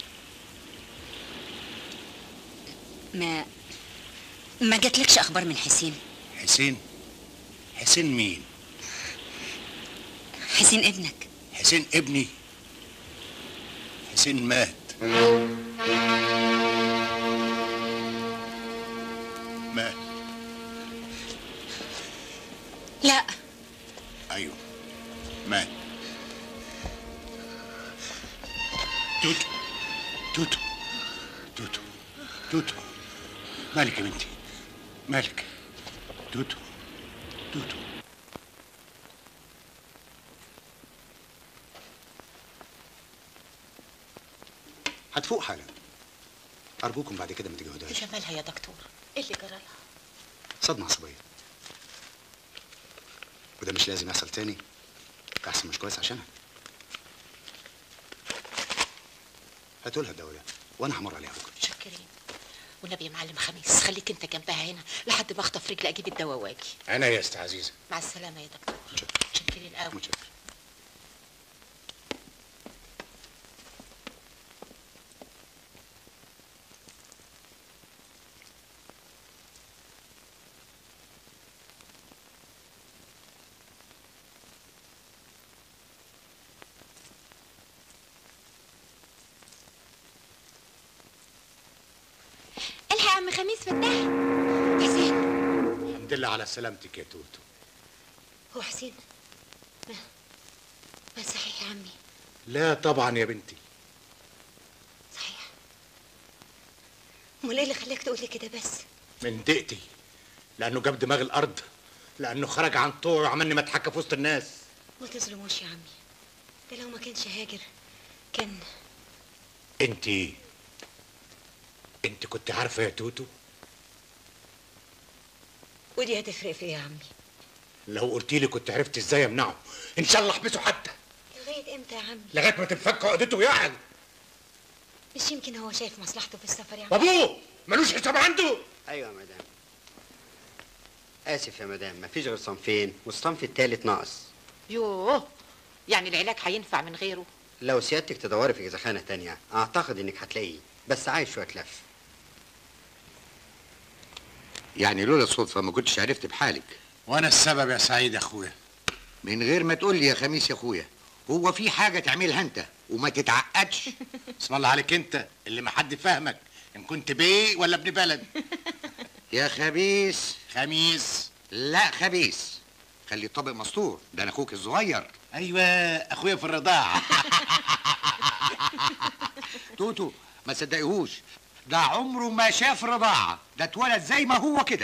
ما ما جاتلكش اخبار من حسين حسين حسين مين؟ حسين ابنك حسين ابني حسين مات مات لا ايوه مات توتو توتو توتو توتو مالك يا بنتي مالك توتو توتو هتفوق حالا ارجوكم بعد كده ما تجهدوهاش جمالها يا دكتور ايه اللي جرى لها صدمه عصبيه وده مش لازم يحصل تاني احسن مش كويس عشانها هاتوا لها الدواء ده وانا همر عليها بكره شكرين والنبي يا معلم خميس خليك انت جنبها هنا لحد ما اخطف رجلي اجيب الدواء واجي انا يا است عزيزه مع السلامه يا دكتور شكرين قوي متشكر الحق يا عم خميس فتح حسين الحمد لله على سلامتك يا توتو هو حسين ما ما صحيح يا عمي لا طبعا يا بنتي صحيح امال ايه اللي خلاك تقول لي كده بس من دقتي لانه جاب دماغ الارض لانه خرج عن طوعه وعملني متحكى في وسط الناس ما تظلموش يا عمي ده لو ما كانش هاجر كان انت انت كنت عارفه يا توتو ودي هتفرق في ايه يا عمي لو قلت لي كنت عرفت ازاي امنعه ان شاء الله احبسه حتى لغايه امتى يا عمي لغايه ما تنفك عقدته يعني مش يمكن هو شايف مصلحته في السفر يعني وابوه ملوش حساب عنده ايوه يا مدام اسف يا مدام مفيش غير صنفين والصنف التالت ناقص يوه يعني العلاج هينفع من غيره لو سيادتك تدوري في جزخانه تانية اعتقد انك هتلاقيه بس عايز شويه لف يعني لولا الصدفه ما كنتش عرفت بحالك وانا السبب يا سعيد يا اخويا من غير ما تقول لي يا خميس يا اخويا هو في حاجه تعملها انت وما تتعقدش اسم الله عليك انت اللي ما حد فاهمك ان كنت بيه ولا ابن بلد يا خبيث خميس لا خبيث خلي الطبق مستور ده انا اخوك الصغير ايوه اخويا في الرضاعه توتو ما صدقيهوش ده عمره ما شاف رضاعه ده اتولد زي ما هو كده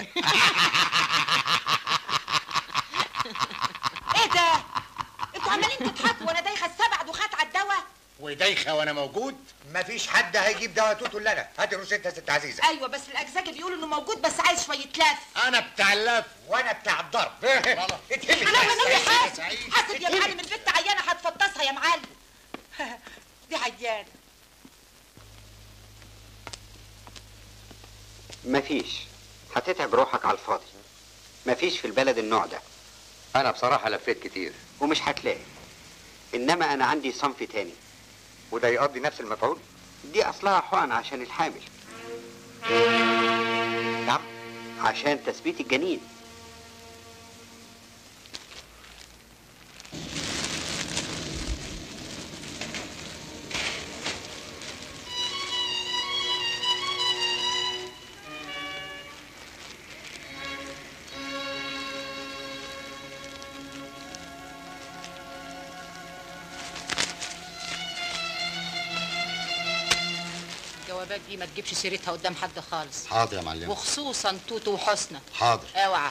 ايه ده انتوا عمالين تضحكوا وانا دايخه السبع دخات على الدواء ودايخه وانا موجود مفيش حد هيجيب دواء توتو الا انا هات الروشته يا ست عزيزه ايوه بس الاجزاجي بيقولوا انه موجود بس عايز شويه لف انا بتاع اللف وانا بتاع الضرب اتهمي انا وناوي حاسب سعيد. حاسب يا معلم البت عيانه هتفطسها يا معلم دي عيانه مفيش هتتعب روحك على الفاضي مفيش في البلد النوع ده انا بصراحه لفيت كتير ومش هتلاقي انما انا عندي صنف تاني وده يقضي نفس المفعول دي اصلها حقن عشان الحامل نعم عشان تثبيت الجنين الجوابات دي ما تجيبش سيرتها قدام حد خالص حاضر يا معلم وخصوصا توتو وحسنى حاضر اوعى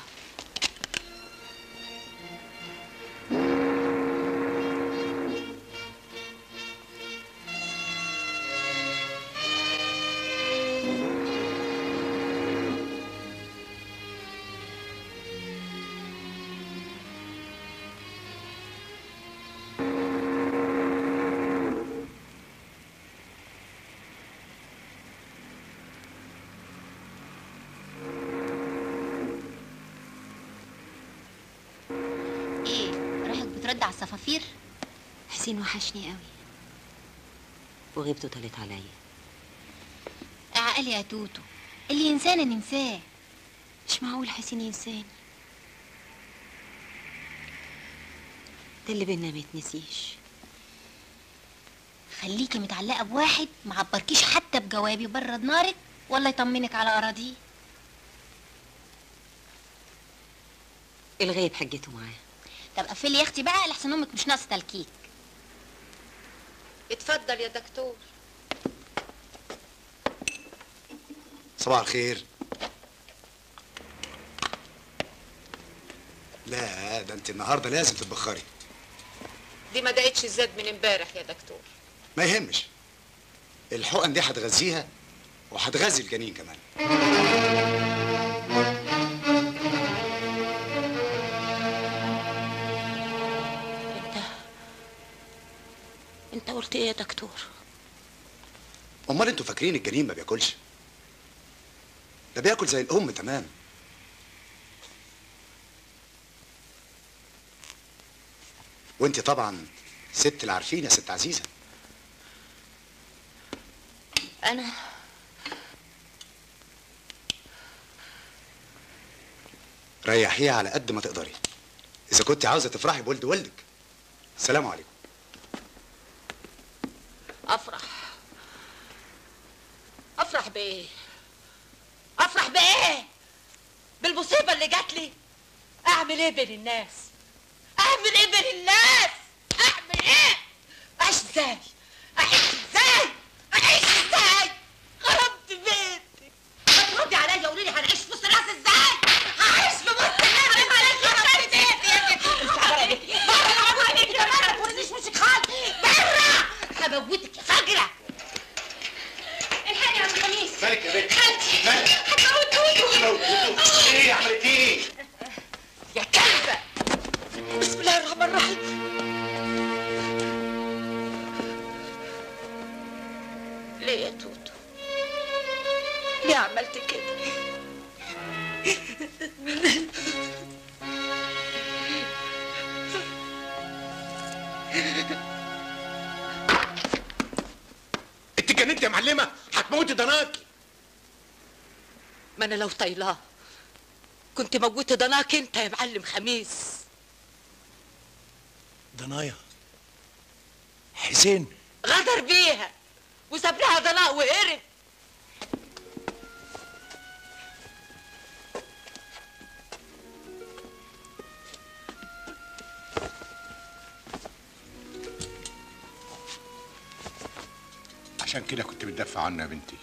ايه روحك بترد على الصفافير حسين وحشني قوي وغيبته طلت عليا عقل يا توتو اللي ينسانا ننساه مش معقول حسين ينساني ده اللي بينا ما يتنسيش خليكي متعلقه بواحد ما عبركيش حتى بجوابي برد نارك ولا يطمنك على اراضيه الغيب حجته معاه طب قفلي يا اختي بقى لحسن امك مش ناقصه تلكيك اتفضل يا دكتور صباح الخير لا ده انت النهارده لازم تتبخري دي ما دقتش الزاد من امبارح يا دكتور ما يهمش الحقن دي هتغذيها وهتغذي الجنين كمان انت قلت ايه يا دكتور امال انتوا فاكرين الجنين ما بياكلش ده بياكل زي الام تمام وانت طبعا ست العارفين يا ست عزيزه انا ريحيها على قد ما تقدري اذا كنت عاوزه تفرحي بولد ولدك السلام عليكم افرح افرح بايه افرح بايه بالمصيبه اللي جات لي اعمل ايه بين الناس اعمل ايه بين الناس اعمل ايه اعيش ازاي اعيش ازاي اعيش ازاي خربت بيتي ما تردي عليا قولي لي هنعيش في وسط الناس ازاي هعيش في وسط الناس ازاي خربت بيتي يا بنتي بره عليك كمان ما تورينيش وشك خالص بره هموتك يا فجره الحقني يا ابو خميس مالك يا بنت خالتي مالك هتموت توتو ايه عملت ايه يا كلبة بسم الله الرحمن الرحيم ليه يا توتو ليه عملت كده انت اتجننت يا معلمه هتموتي ضناكي ما انا لو طايلاه كنت موجود ضناك انت يا معلم خميس ضنايا حسين غدر بيها وساب لها ضناء وهرب عشان كده كنت بتدافع عنه يا بنتي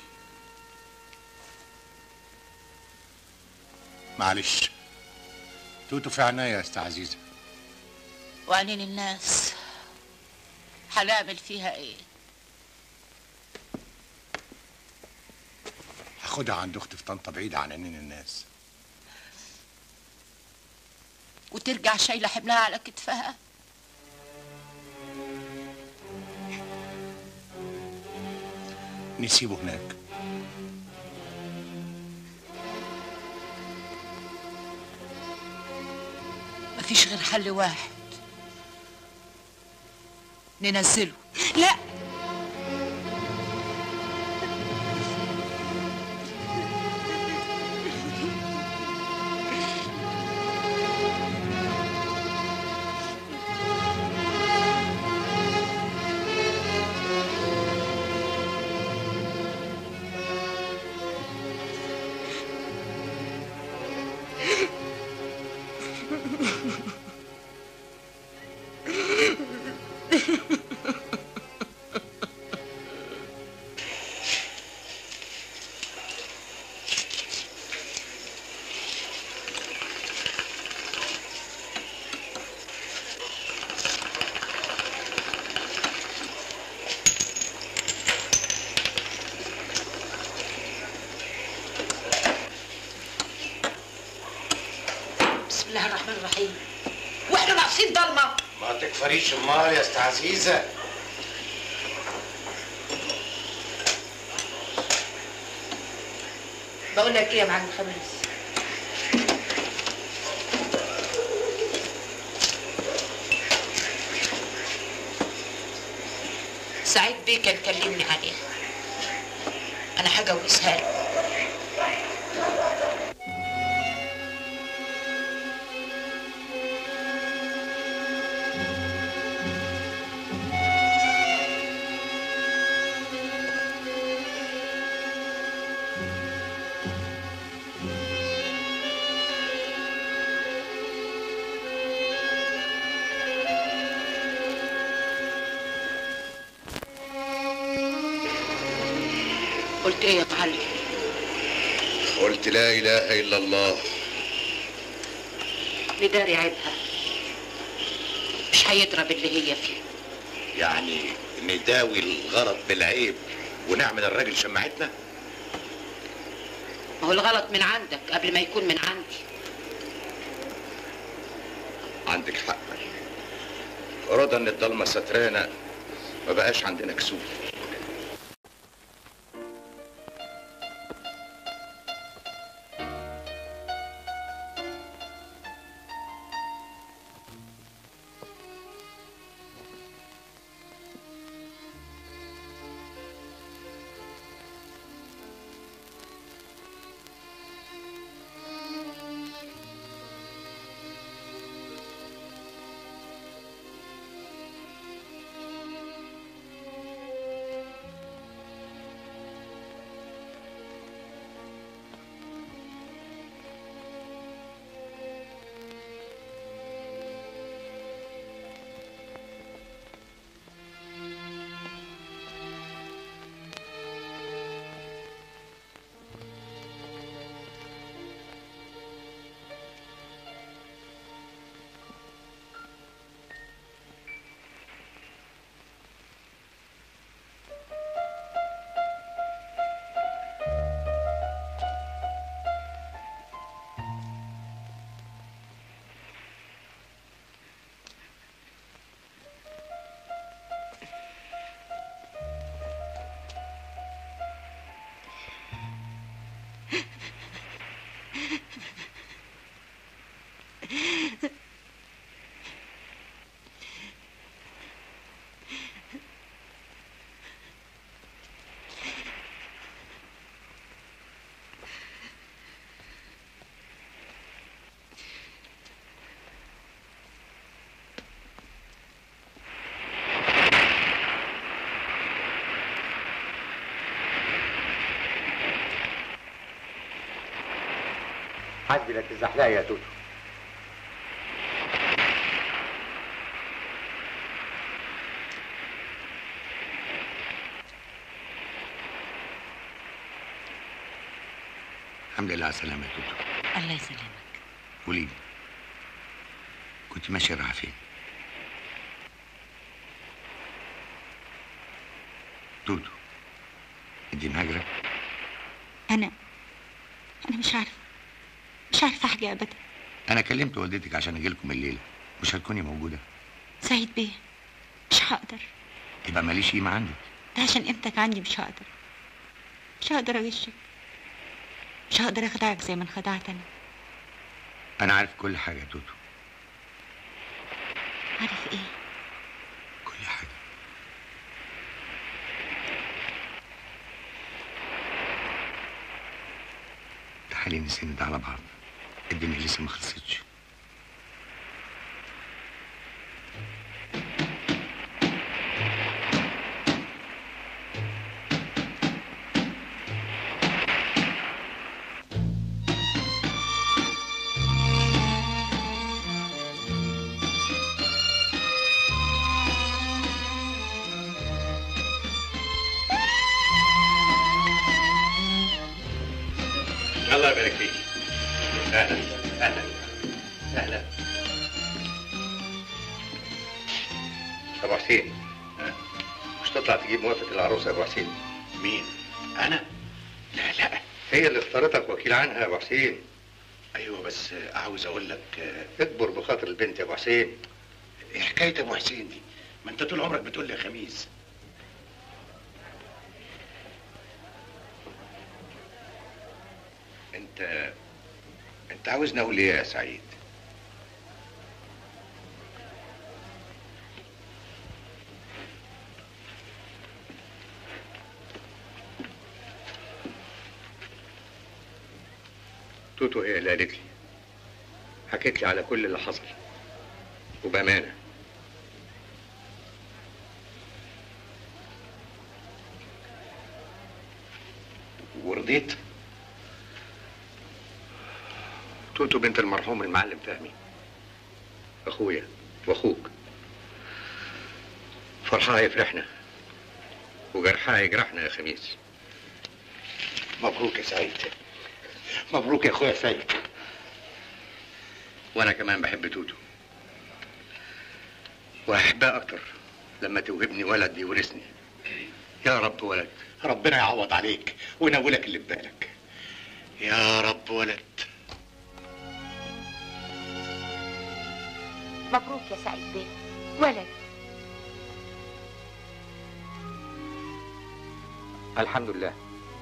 معلش توتو في عناية يا استاذ عزيزة وعنين الناس هنعمل فيها ايه تاخدها عند اختي في طنطا بعيدة عن عينين الناس وترجع شايله حملها على كتفها نسيبه هناك مفيش غير حل واحد ننزله لا بسم الله الرحمن الرحيم واحنا ناقصين ضلمه ما تكفريش امال يا استاذ عزيزه بقول لك ايه يا معلم خميس سعيد بيه كان كلمني عليها انا هجوزها له قلت ايه يا معلم قلت لا اله الا الله نداري عيبها مش هيضرب اللي هي فيه يعني نداوي الغلط بالعيب ونعمل الراجل شماعتنا ما هو الغلط من عندك قبل ما يكون من عندي عندك حق رضا ان الضلمه سترانا ما بقاش عندنا كسوف حد لا تزحلقي يا توتو الحمد لله على السلامة يا توتو الله يسلمك قولي لي كنت ماشية رايحة فين؟ توتو انت مهاجرة؟ انا انا مش عارفه مش عارفه حاجه ابدا انا كلمت والدتك عشان اجي لكم الليله مش هتكوني موجوده سعيد بيه مش هقدر يبقى ماليش قيمه عندك ده عشان قيمتك عندي مش هقدر مش هقدر اغشك مش هقدر اخدعك زي ما انخدعت انا انا عارف كل حاجه يا توتو عارف ايه كل حاجه تعالي نسند على بعض الدنيا لسه ما خلصتش الله يبارك فيك اهلا اهلا اهلا ابو حسين ها؟ مش تطلع تجيب موافقه العروسه يا ابو حسين مين انا لا لا هي اللي اختارتك وكيل عنها يا ابو حسين ايوه بس عاوز اقول لك اكبر بخاطر البنت يا ابو حسين ايه حكايه ابو حسين دي ما انت طول عمرك بتقول لي يا خميس انت انت عاوزني اقول ايه يا سعيد توتو هي اللي قالت لي حكيت لي على كل اللي حصل وبامانه ورضيت توتو بنت المرحوم المعلم فهمي اخويا واخوك فرحها يفرحنا وجرحها يجرحنا يا خميس مبروك يا سعيد مبروك يا اخويا سعيد وانا كمان بحب توتو واحبها اكتر لما توهبني ولد يورثني يا رب ولد ربنا يعوض عليك وينولك اللي في بالك يا رب ولد مبروك يا سعيد بيه ولد الحمد لله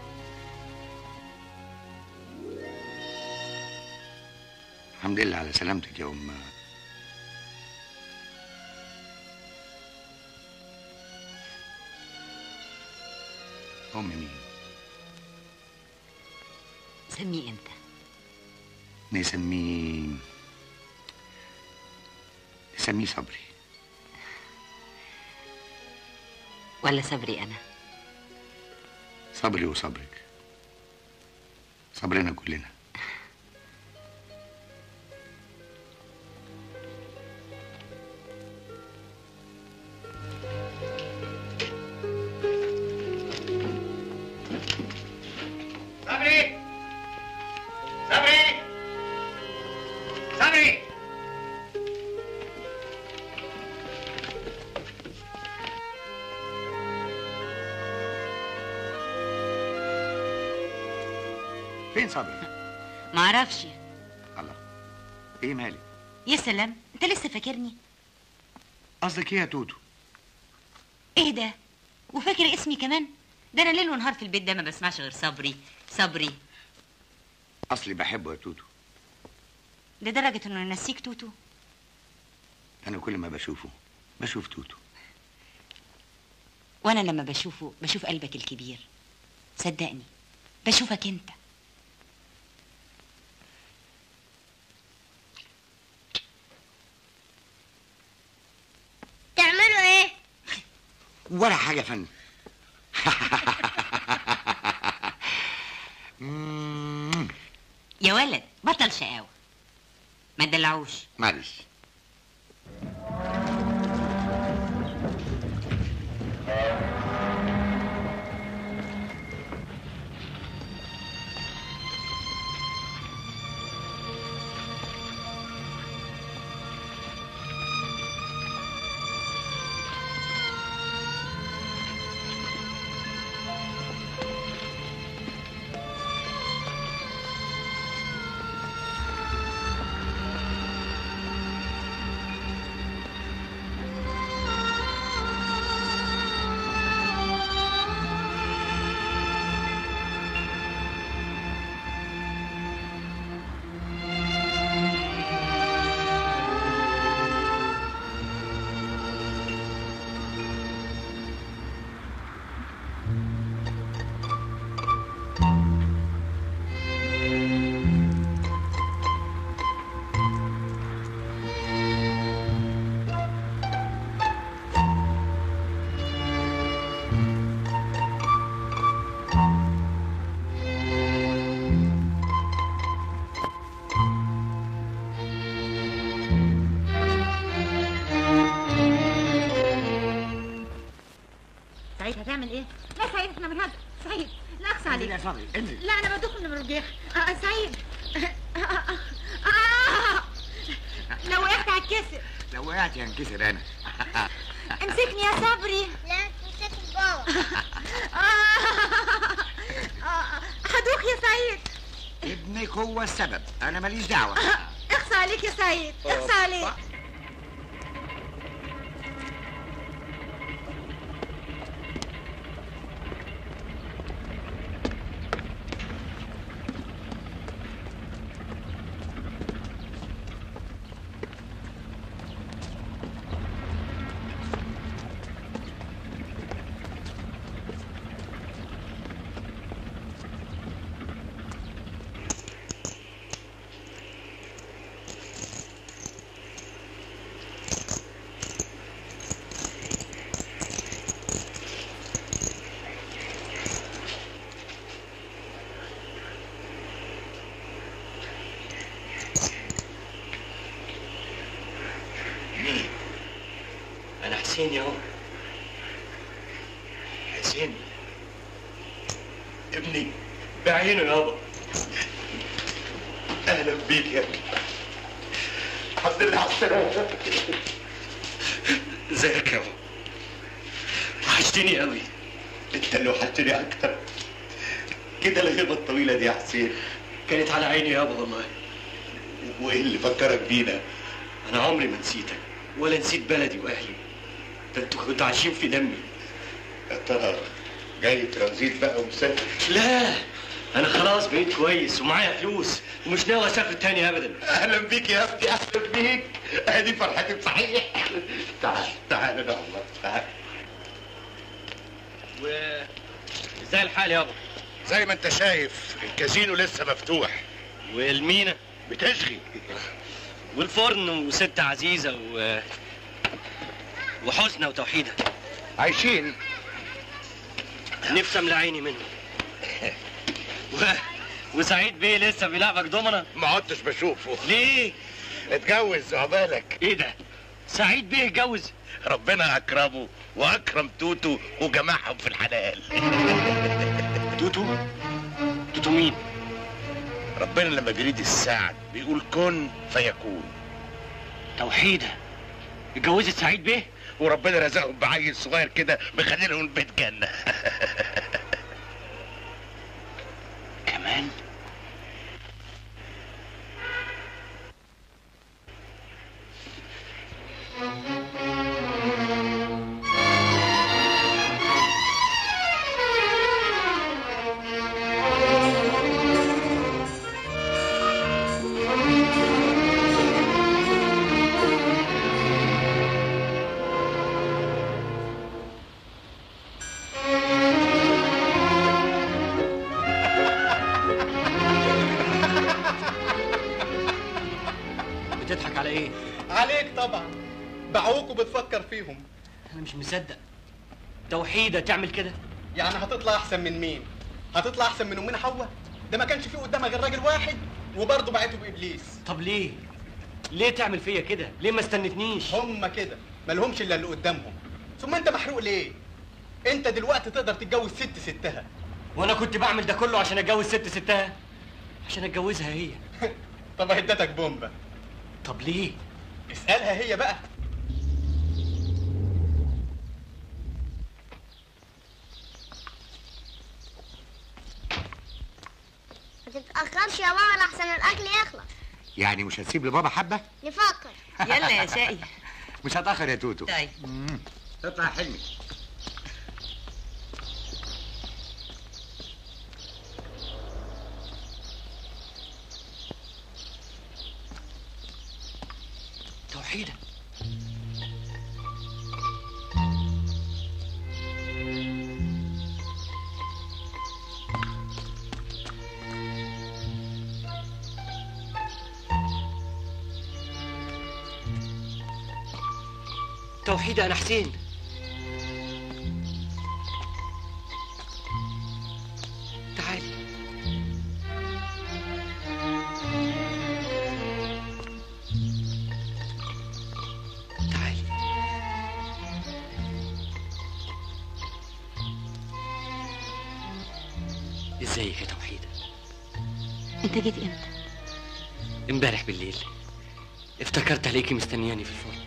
الحمد لله على سلامتك يا أم أم مين؟ سميه انت نسميه نسميه صبري ولا صبري انا صبري وصبرك صبرنا كلنا صبري صبري صبري فين صبري؟ معرفش الله ايه مالك؟ يا سلام انت لسه فاكرني قصدك ايه يا توتو؟ ايه ده وفاكر اسمي كمان ده انا ليل ونهار في البيت ده ما بسمعش غير صبري صبري اصلي بحبه يا توتو لدرجه انه ينسيك توتو انا كل ما بشوفه بشوف توتو وانا لما بشوفه بشوف قلبك الكبير صدقني بشوفك انت تعملوا ايه؟ ولا حاجه يا فندم مم، يا ولد بطل شقاوه ما تدلعوش معلش يا صبري انزل لا انا بدخل من الرجيخ آه سعيد آه آه آه. لو وقعت هتكسر لو وقعت هنكسر انا امسكني يا صبري لا تمسكي بابا هدوخ يا سعيد ابنك هو السبب انا ماليش دعوه اخصى عليك يا سعيد اخصى عليك مين؟ أنا حسين يا عمر حسين ابني بعينه يابا أهلا بيك يا ابني الحمد لله على السلامة ازيك يابا وحشتني قوي انت اللي وحشتني اكتر كده الغيبة الطويلة دي يا حسين كانت على عيني يابا والله وايه اللي فكرك بينا انا عمري ما نسيتك ولا نسيت بلدي واهلي ده انتوا كنتوا عايشين في دمي يا ترى جاي ترانزيت بقى ومسافر لا انا خلاص بقيت كويس ومعايا فلوس ومش ناوي اسافر تاني ابدا اهلا بيك يا ابني اهلا بيك ادي فرحتي صحيح تعال تعال يا الله تعال و ازاي الحال يابا زي ما انت شايف الكازينو لسه مفتوح والمينا بتشغي والفرن وست عزيزة و... وحسنى وتوحيدة عايشين نفسي املى عيني منهم و... وسعيد بيه لسه بيلعبك دومنا ما عدتش بشوفه ليه؟ اتجوز عقبالك ايه ده؟ سعيد بيه اتجوز ربنا اكرمه واكرم توتو وجمعهم في الحلال توتو توتو مين ربنا لما بيريد السعد بيقول كن فيكون توحيدة اتجوزت سعيد بيه وربنا رزقهم بعيل صغير كده مخلي لهم البيت جنه كمان بتضحك على ايه؟ عليك طبعا باعوك وبتفكر فيهم انا مش مصدق توحيدة تعمل كده يعني هتطلع احسن من مين هتطلع احسن من امنا حواء ده ما كانش فيه قدامها غير راجل واحد وبرضه بعته بابليس طب ليه ليه تعمل فيا كده ليه ما استنتنيش هم كده ما لهمش الا اللي قدامهم ثم انت محروق ليه انت دلوقتي تقدر تتجوز ست ستها وانا كنت بعمل ده كله عشان اتجوز ست ستها عشان اتجوزها هي طب ادتك بومبا طب ليه اسالها هي بقى ما تتأخرش يا ماما لحسن الأكل يخلص يعني مش هتسيب لبابا حبه نفكر يلا يا شقي مش هتاخر يا توتو طيب مم. اطلع يا حلمي توحيدة توحيدة أنا حسين تعالي تعالي ازيك يا توحيدة انت جيت امتى امبارح بالليل افتكرت عليكي مستنياني في الفرن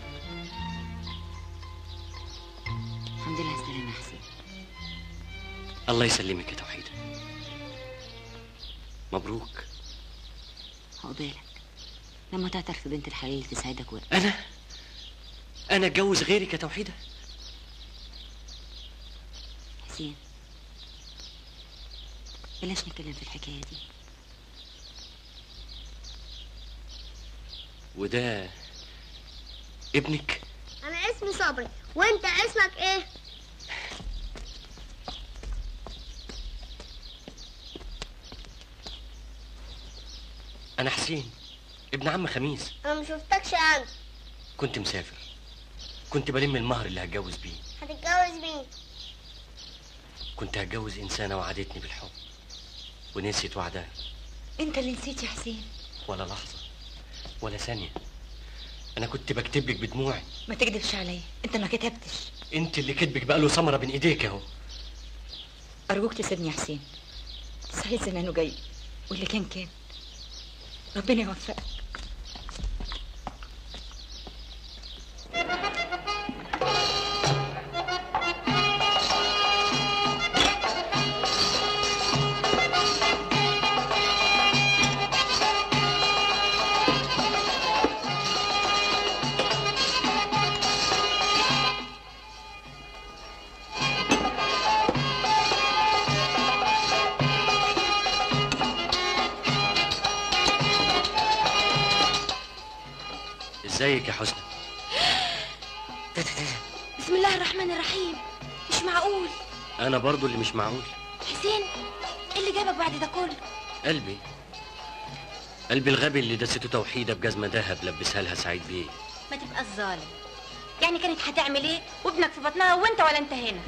الحمد لله على السلامه يا حسين الله يسلمك يا توحيدة مبروك عقبالك لما تعترف بنت الحلال اللي تسعدك وقت انا انا اتجوز غيرك يا توحيدة حسين بلاش نتكلم في الحكايه دي وده ابنك انا اسمي صبري وانت اسمك ايه انا حسين ابن عم خميس انا ما شفتكش انت كنت مسافر كنت بلم المهر اللي هتجوز بيه هتتجوز مين كنت هتجوز انسانه وعدتني بالحب ونسيت وعدها انت اللي نسيت يا حسين ولا لحظه ولا ثانيه انا كنت بكتب لك بدموعي ما تكدبش عليا انت ما كتبتش انت اللي كتبك بقى له ثمره بين ايديك اهو ارجوك تسيبني يا حسين صحيح زمانه جاي واللي كان كان ربنا يوفقك ازيك يا حسنى بسم الله الرحمن الرحيم مش معقول انا برضو اللي مش معقول حسين ايه اللي جابك بعد ده كله قلبي قلبي الغبي اللي دسته توحيده بجزمه دهب لبسها لها سعيد بيه ما تبقى الظالم يعني كانت هتعمل ايه وابنك في بطنها وانت ولا انت هنا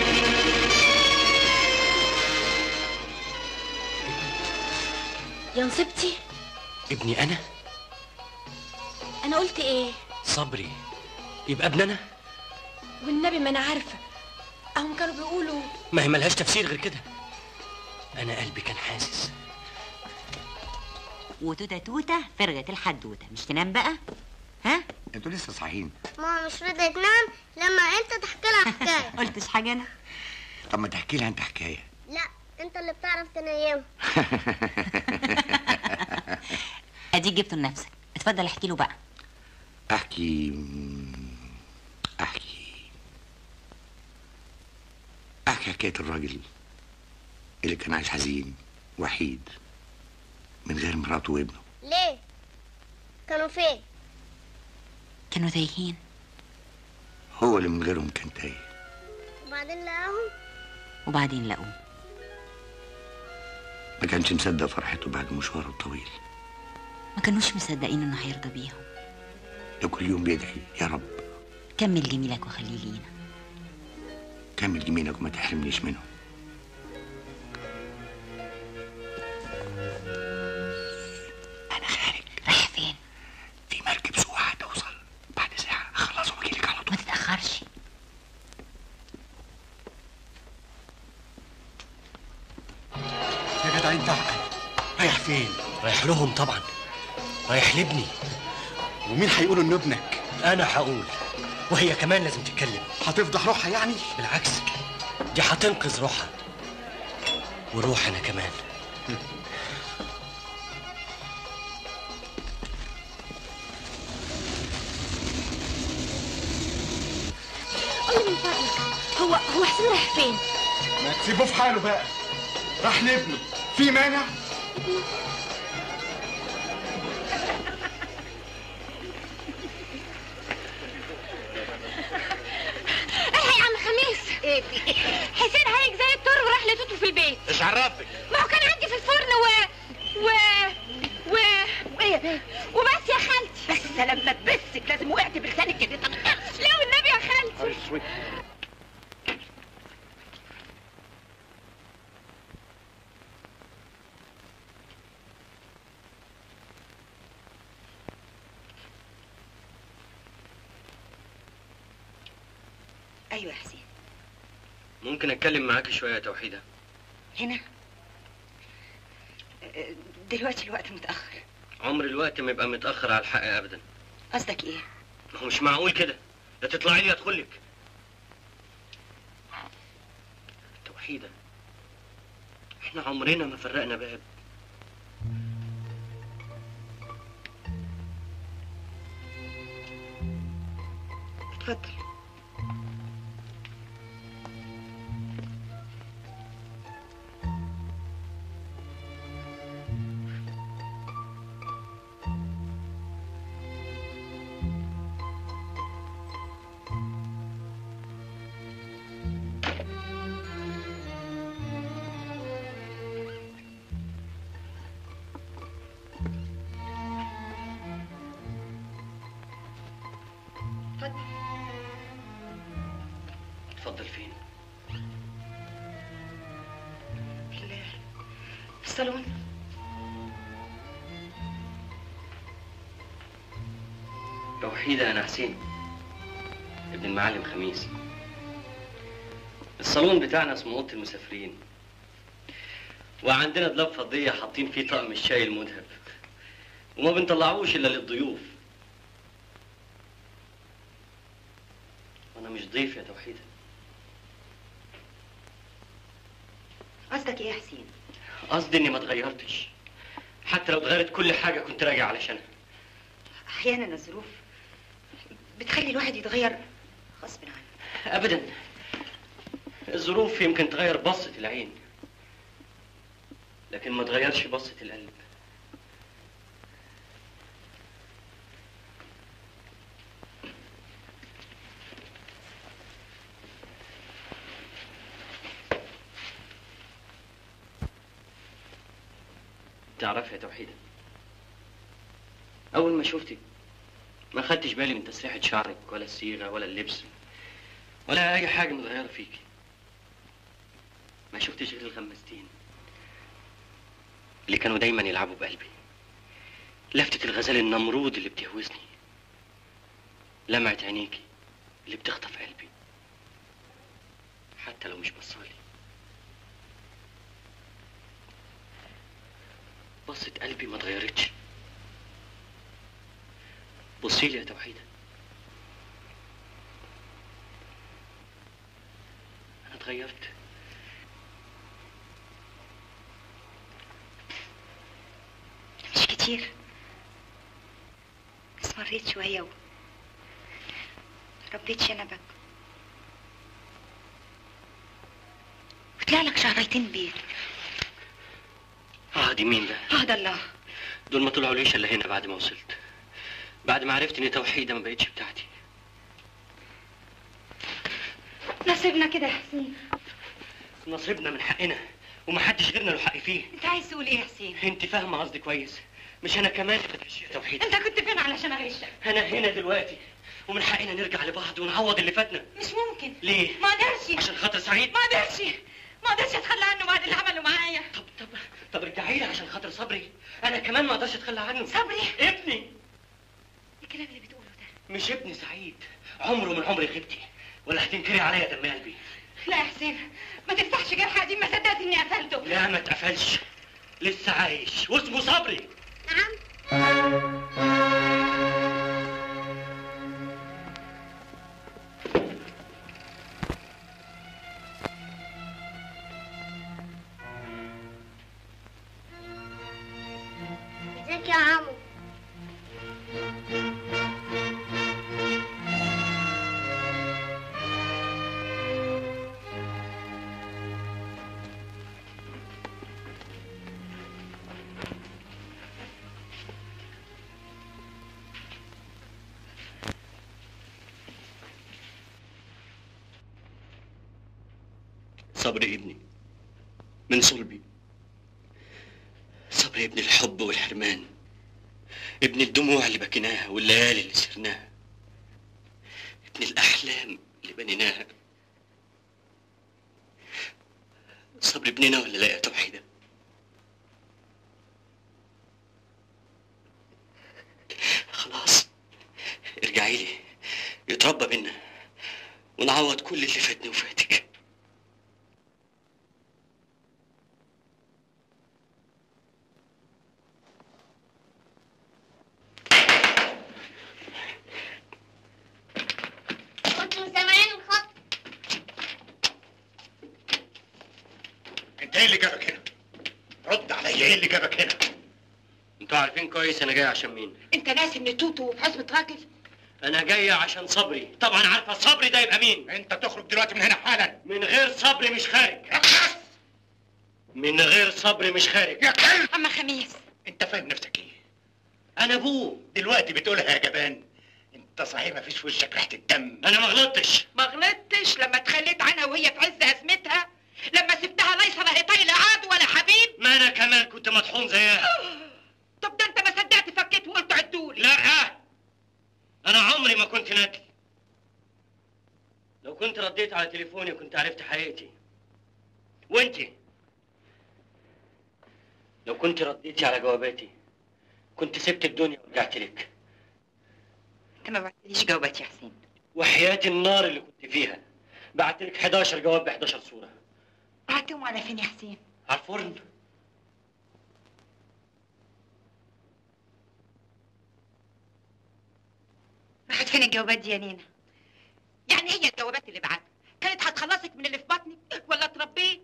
يا نصيبتي ابني انا انا قلت ايه صبري يبقى ابن انا والنبي ما انا عارفه اهم كانوا بيقولوا ما هي ملهاش تفسير غير كده انا قلبي كان حاسس وتوته توته فرغت الحدوته مش تنام بقى ها انتوا لسه صاحيين ماما مش رضيت تنام لما انت تحكي لها حكايه قلتش حاجه انا طب ما تحكي لها انت حكايه لا انت اللي بتعرف تنيمها اديك جبته لنفسك اتفضل احكي له بقى احكي احكي احكي حكايه الراجل اللي كان عايش حزين وحيد من غير مراته وابنه ليه كانوا فين كانوا تايهين هو اللي من غيرهم كان تايه وبعدين لقاهم وبعدين لقوه ما كانش مصدق فرحته بعد مشواره الطويل ما كانوش مصدقين انه هيرضى بيهم ده كل يوم بيدعي يا رب كمل جميلك وخليه لينا كمل جميلك وما تحرمنيش منه انا خارج رايح فين في مركب سوحة هتوصل بعد ساعة خلاص واجيلك على طول ما تتاخرش يا جدع انت رايح فين رايح لهم طبعا رايح لابني ومين هيقولوا انه ابنك انا هقول وهي كمان لازم تتكلم هتفضح روحها يعني بالعكس دي هتنقذ روحها وروح انا كمان قول لي من فضلك هو هو حسين رايح فين ما تسيبوه في حاله بقى راح لابنه في مانع ايه يا عم خميس ايه حسين هيك زي الطر وراح لتوتو في البيت ايش عرفك ما هو كان عندي في الفرن و و و وايه يا بيه وبس يا خالتي بس لما تبسك لازم وقعت بلسانك كده لا والنبي يا خالتي ايوه يا حسين ممكن اتكلم معاك شويه يا توحيده هنا دلوقتي الوقت متأخر عمر الوقت ما يبقى متاخر على الحق ابدا قصدك ايه؟ ما هو مش معقول كده لا تطلعي لي يا ادخل لك توحيده احنا عمرنا ما فرقنا باب اتفضل اتفضل فين في الصالون توحيدة أنا حسين ابن المعلم خميس الصالون بتاعنا اسمه أوضة المسافرين وعندنا دولاب فضية حاطين فيه طقم الشاي المذهب وما بنطلعوش إلا للضيوف وأنا مش ضيف يا توحيدة قصدك ايه يا حسين؟ قصدي إني ما اتغيرتش حتى لو اتغيرت كل حاجة كنت راجع علشانها احيانا الظروف بتخلي الواحد يتغير غصب عنه أبدا الظروف يمكن تغير بصة العين لكن ما تغيرش بصة القلب تعرف يا توحيدة أول ما شفتك ما خدتش بالي من تسريحة شعرك ولا الصيغة ولا اللبس ولا أي حاجة متغيرة فيكي ما شفتش غير الغمازتين اللي كانوا دايما يلعبوا بقلبي لفتة الغزال النمرود اللي بتهوسني لمعة عينيكي اللي بتخطف قلبي حتى لو مش بصالي بصة قلبي ما اتغيرتش بصيلي يا توحيدة أنا اتغيرت مش كتير بس مريت شوية و ربيت شنبك وطلع لك شعريتين بيض اه دي مين ده؟ هذا الله دول ما طلعوا ليش الا هنا بعد ما وصلت بعد ما عرفت ان توحيده ما بقتش بتاعتي نصيبنا كده يا حسين نصيبنا من حقنا ومحدش غيرنا له حق فيه انت عايز تقول ايه يا حسين انت فاهمه قصدي كويس مش انا كمان اللي بتغش يا توحيده انت كنت فين علشان اغشك انا هنا دلوقتي ومن حقنا نرجع لبعض ونعوض اللي فاتنا مش ممكن ليه ما اقدرش عشان خاطر سعيد ما اقدرش ما اقدرش اتخلى عنه بعد اللي عمله معايا طب طب طب ارجعي لي عشان خاطر صبري انا كمان ما اقدرش اتخلى عنه صبري ابني الكلام اللي بتقوله ده مش ابني سعيد عمره من عمري غبتي ولا هتنكري عليا دم قلبي لا يا حسين ما تفتحش جرح قديم ما صدقت اني قفلته لا ما اتقفلش لسه عايش واسمه صبري ازيك يا عمو صبري ابني من صلبي صبري ابن الحب والحرمان ابن الدموع اللي بكيناها والليالي اللي سرناها ابن الأحلام اللي بنيناها صبري ابننا ولا لا يا توحيدة خلاص ارجعي لي يتربى بينا ونعوض كل اللي فاتني وفاتك ايه اللي جابك هنا رد عليا ايه اللي جابك هنا انتوا عارفين كويس انا جاي عشان مين انت ناسي ان توتو في حزمه راجل انا جاي عشان صبري طبعا عارفه صبري ده يبقى مين انت تخرج دلوقتي من هنا حالا من غير صبري مش خارج من غير صبري مش خارج يا كلب اما خميس انت فاهم نفسك ايه انا ابوه دلوقتي بتقولها يا جبان انت صحيح ما فيش في وشك ريحه الدم انا ما غلطتش ما غلطتش لما تخليت عنها وهي في عز ازمتها لما سبتها ليس لا هي طايله عاد ولا حبيب ما انا كمان كنت مطحون زيها طب ده انت ما صدقت فكيت وقلت عدولي لا انا عمري ما كنت ندل لو كنت رديت على تليفوني كنت عرفت حقيقتي وانتي لو كنت رديتي على جواباتي كنت سبت الدنيا ورجعت لك انت ما بعتليش جوابات يا حسين وحياة النار اللي كنت فيها بعت لك 11 جواب ب 11 صورة بعتهم على فين يا حسين على الفرن راحت فين الجوابات دي يا نينا يعني هي الجوابات اللي بعتها كانت هتخلصك من اللي في بطنك ولا تربيه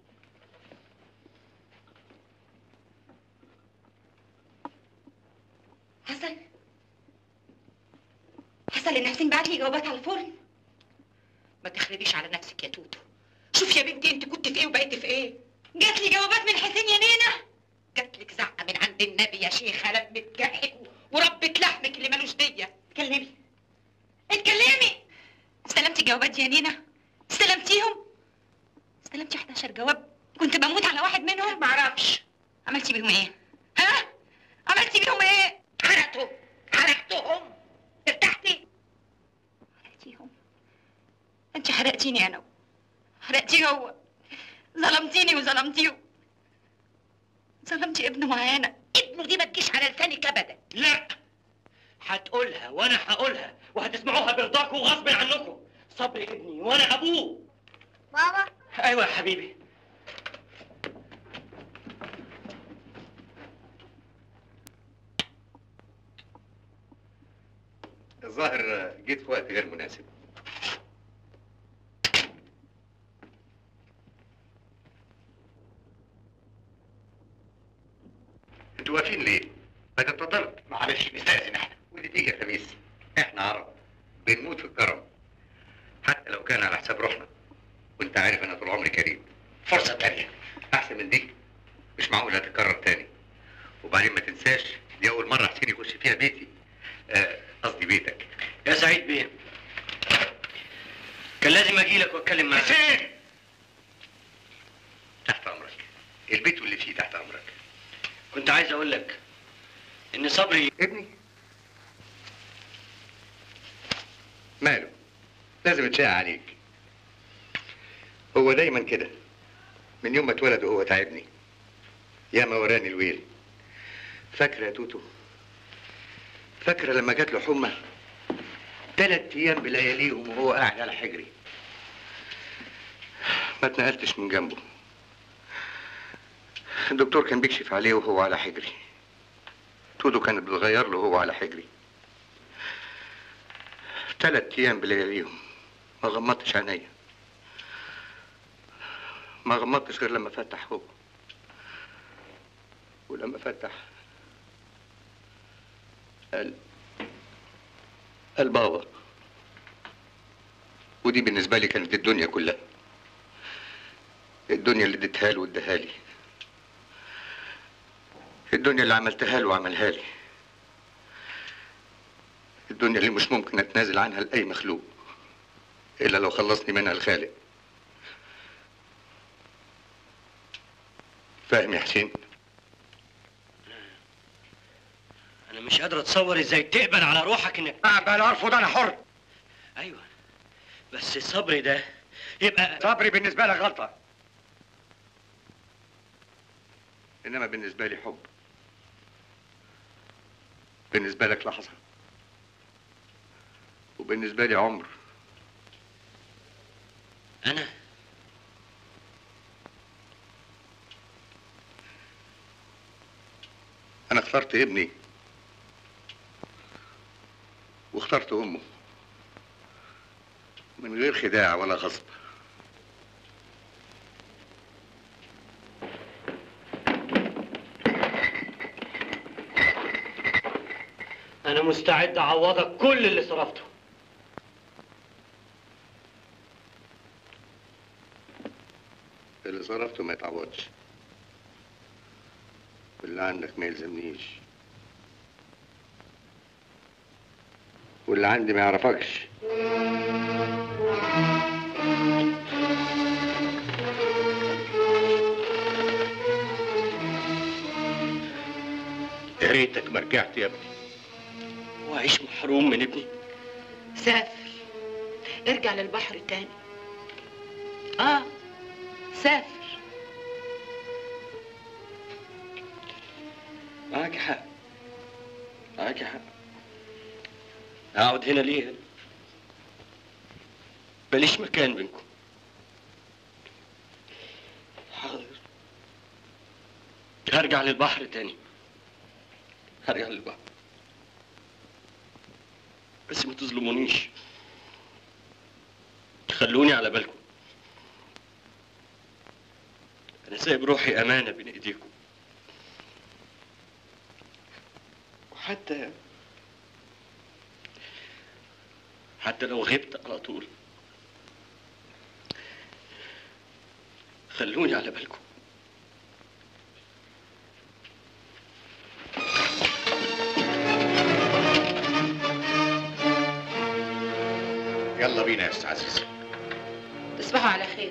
حصل حصل ان حسين بعت لي جوابات على الفرن ما تخربيش على نفسك يا توتو شوف يا بنتي انت كنت في ايه وبقيت في ايه جات لي جوابات من حسين يا نينا جات لك زعقه من عند النبي يا شيخه لمت جرحك وربة لحمك اللي ملوش ديه اتكلمي اتكلمي استلمتي الجوابات دي يا نينا استلمتيهم استلمتي 11 جواب كنت بموت على واحد منهم معرفش عملتي بيهم ايه ها عملتي بيهم ايه حرقتهم حرقتهم ارتحتي حرقتيهم انت حرقتيني انا حرقتيه هو ظلمتيني وظلمتيه ظلمتي ابنه معانا ابنه دي ما تجيش على لسانك ابدا لا هتقولها وانا هقولها وهتسمعوها برضاكم وغصب عنكم صبري ابني وانا ابوه بابا ايوه يا حبيبي الظاهر جيت في وقت غير مناسب انتوا واقفين ليه؟ ما تتفضلوا معلش نستأذن احنا ودي تيجي يا خميس احنا عرب بنموت في الكرم حتى لو كان على حساب روحنا وانت عارف انا طول عمري كريم فرصة تانية احسن من دي مش معقول هتتكرر تاني وبعدين ما تنساش دي اول مرة حسين يخش فيها بيتي آه، قصدي بيتك يا سعيد بيه كان لازم اجي لك واتكلم معاك حسين تحت امرك البيت واللي فيه تحت امرك كنت عايز اقول لك ان صبري ابني ماله لازم يتشاء عليك هو دايما كده من يوم ما اتولد وهو تعبني ياما وراني الويل فاكره يا توتو فاكره لما جات له حمى تلات ايام بلياليهم وهو قاعد على حجري ما اتنقلتش من جنبه الدكتور كان بيكشف عليه وهو على حجري تودو كانت بتغير له وهو على حجري تلات ايام بلياليهم ما غمضتش عينيا ما غمضتش غير لما فتح هو ولما فتح قال قال بابا ودي بالنسبة لي كانت الدنيا كلها الدنيا اللي اديتها له واداها لي الدنيا اللي عملتها له وعملها لي الدنيا اللي مش ممكن اتنازل عنها لأي مخلوق إلا لو خلصني منها الخالق فاهم يا حسين؟ انا مش قادر اتصور ازاي تقبل على روحك انك اقبل ارفض انا حر ايوه بس صبري ده يبقى صبري بالنسبة لك غلطة إنما بالنسبة لي حب بالنسبة لك لحظة وبالنسبة لي عمر انا أنا اخترت ابني واخترت أمه من غير خداع ولا غصب مستعد اعوضك كل اللي صرفته اللي صرفته ما يتعوضش واللي عندك ما يلزمنيش واللي عندي ما يعرفكش يا ريتك ما رجعت يا ابني واعيش محروم من ابني سافر ارجع للبحر تاني اه سافر معاك حق معاك حق اقعد هنا ليه ماليش مكان بينكم حاضر هرجع للبحر تاني هرجع للبحر بس ما تظلمونيش خلوني على بالكم انا سايب روحي امانه بين ايديكم وحتى حتى لو غبت على طول خلوني على بالكم يلا بينا يا استاذ عزيز تصبحوا على خير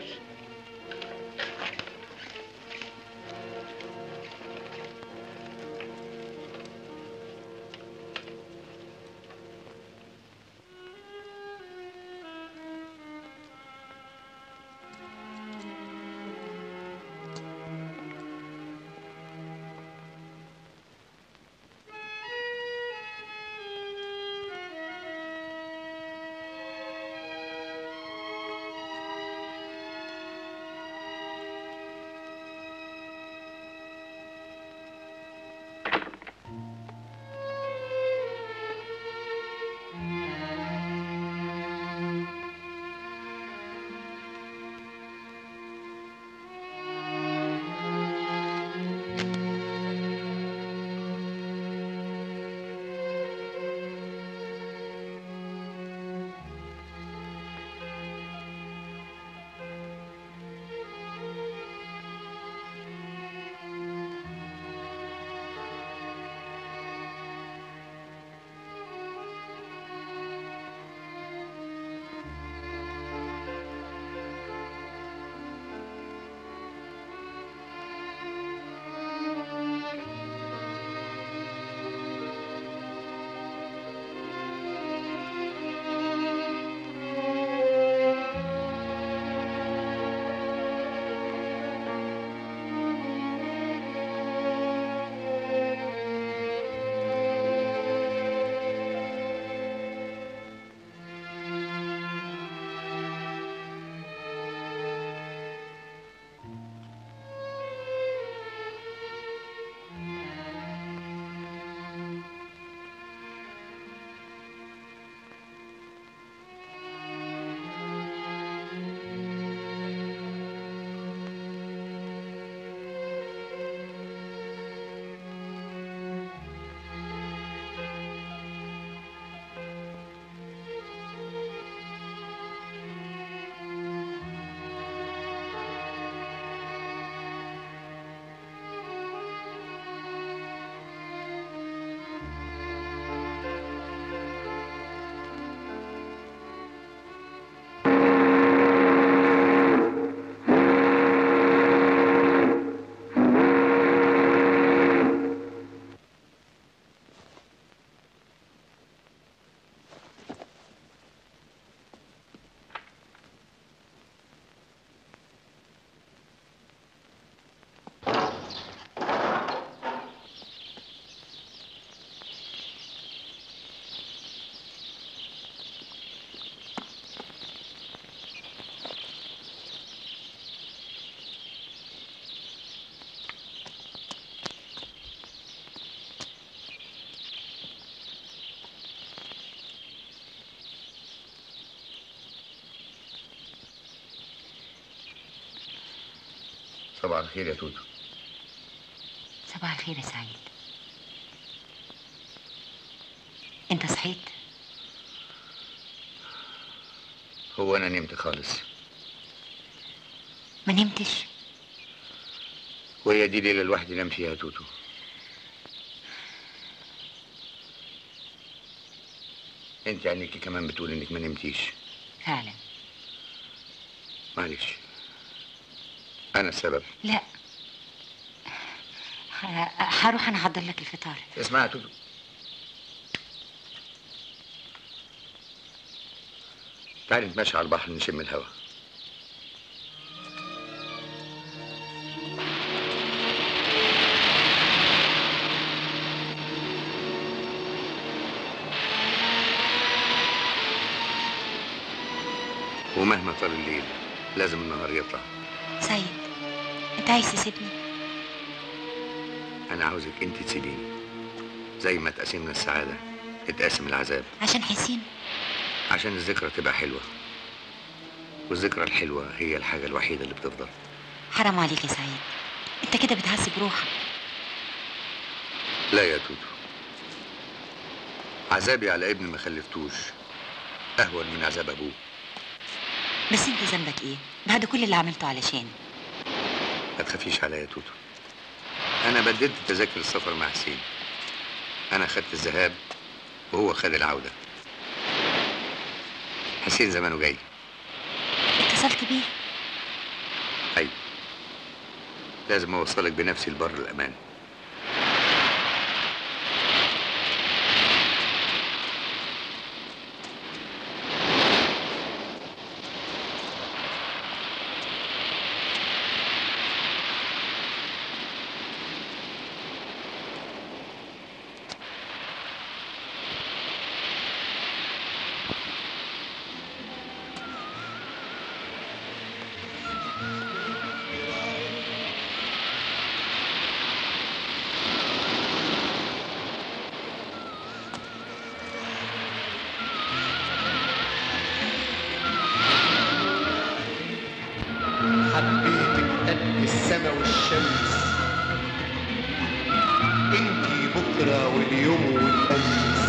صباح الخير يا توتو صباح الخير يا سعيد انت صحيت هو انا نمت خالص ما نمتش وهي دي ليله الواحد ينام فيها يا توتو انت عينيكي كمان بتقول انك ما نمتيش فعلا معلش انا السبب لا ه- هروح انا احضر لك الفطار اسمع يا توتو تعالي نتمشى على البحر نشم الهوا ومهما طال الليل لازم النهار يطلع سيد انت عايز تسيبني انا عاوزك انت تسيبيني زي ما تقاسمنا السعاده اتقاسم العذاب عشان حسين عشان الذكرى تبقى حلوه والذكرى الحلوه هي الحاجه الوحيده اللي بتفضل حرام عليك يا سعيد انت كده بتهذب روحك لا يا توتو عذابي على ابن ما خلفتوش اهون من عذاب ابوه بس انت ذنبك ايه بعد كل اللي عملته علشان ما تخافيش عليا يا توتو انا بدلت تذاكر السفر مع حسين انا خدت الذهاب وهو خد العوده حسين زمانه جاي اتصلت بيه ايوه لازم اوصلك بنفسي لبر الامان حبيتك قد السما والشمس انتي بكرة واليوم والأمس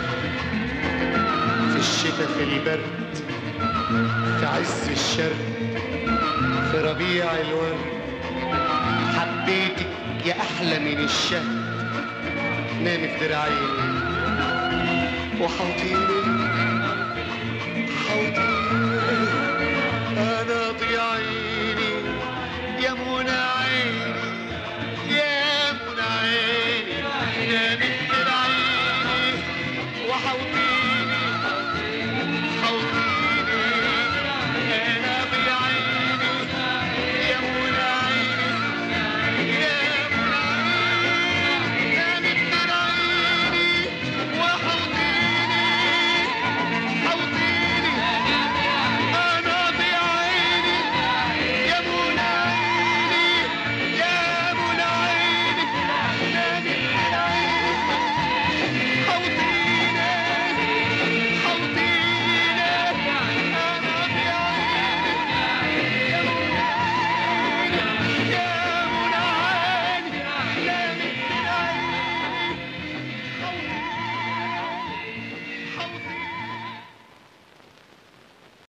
في الشتاء في البرد في عز الشرق في ربيع الورد حبيتك يا أحلى من الشهد نامي في دراعيني وحاطيني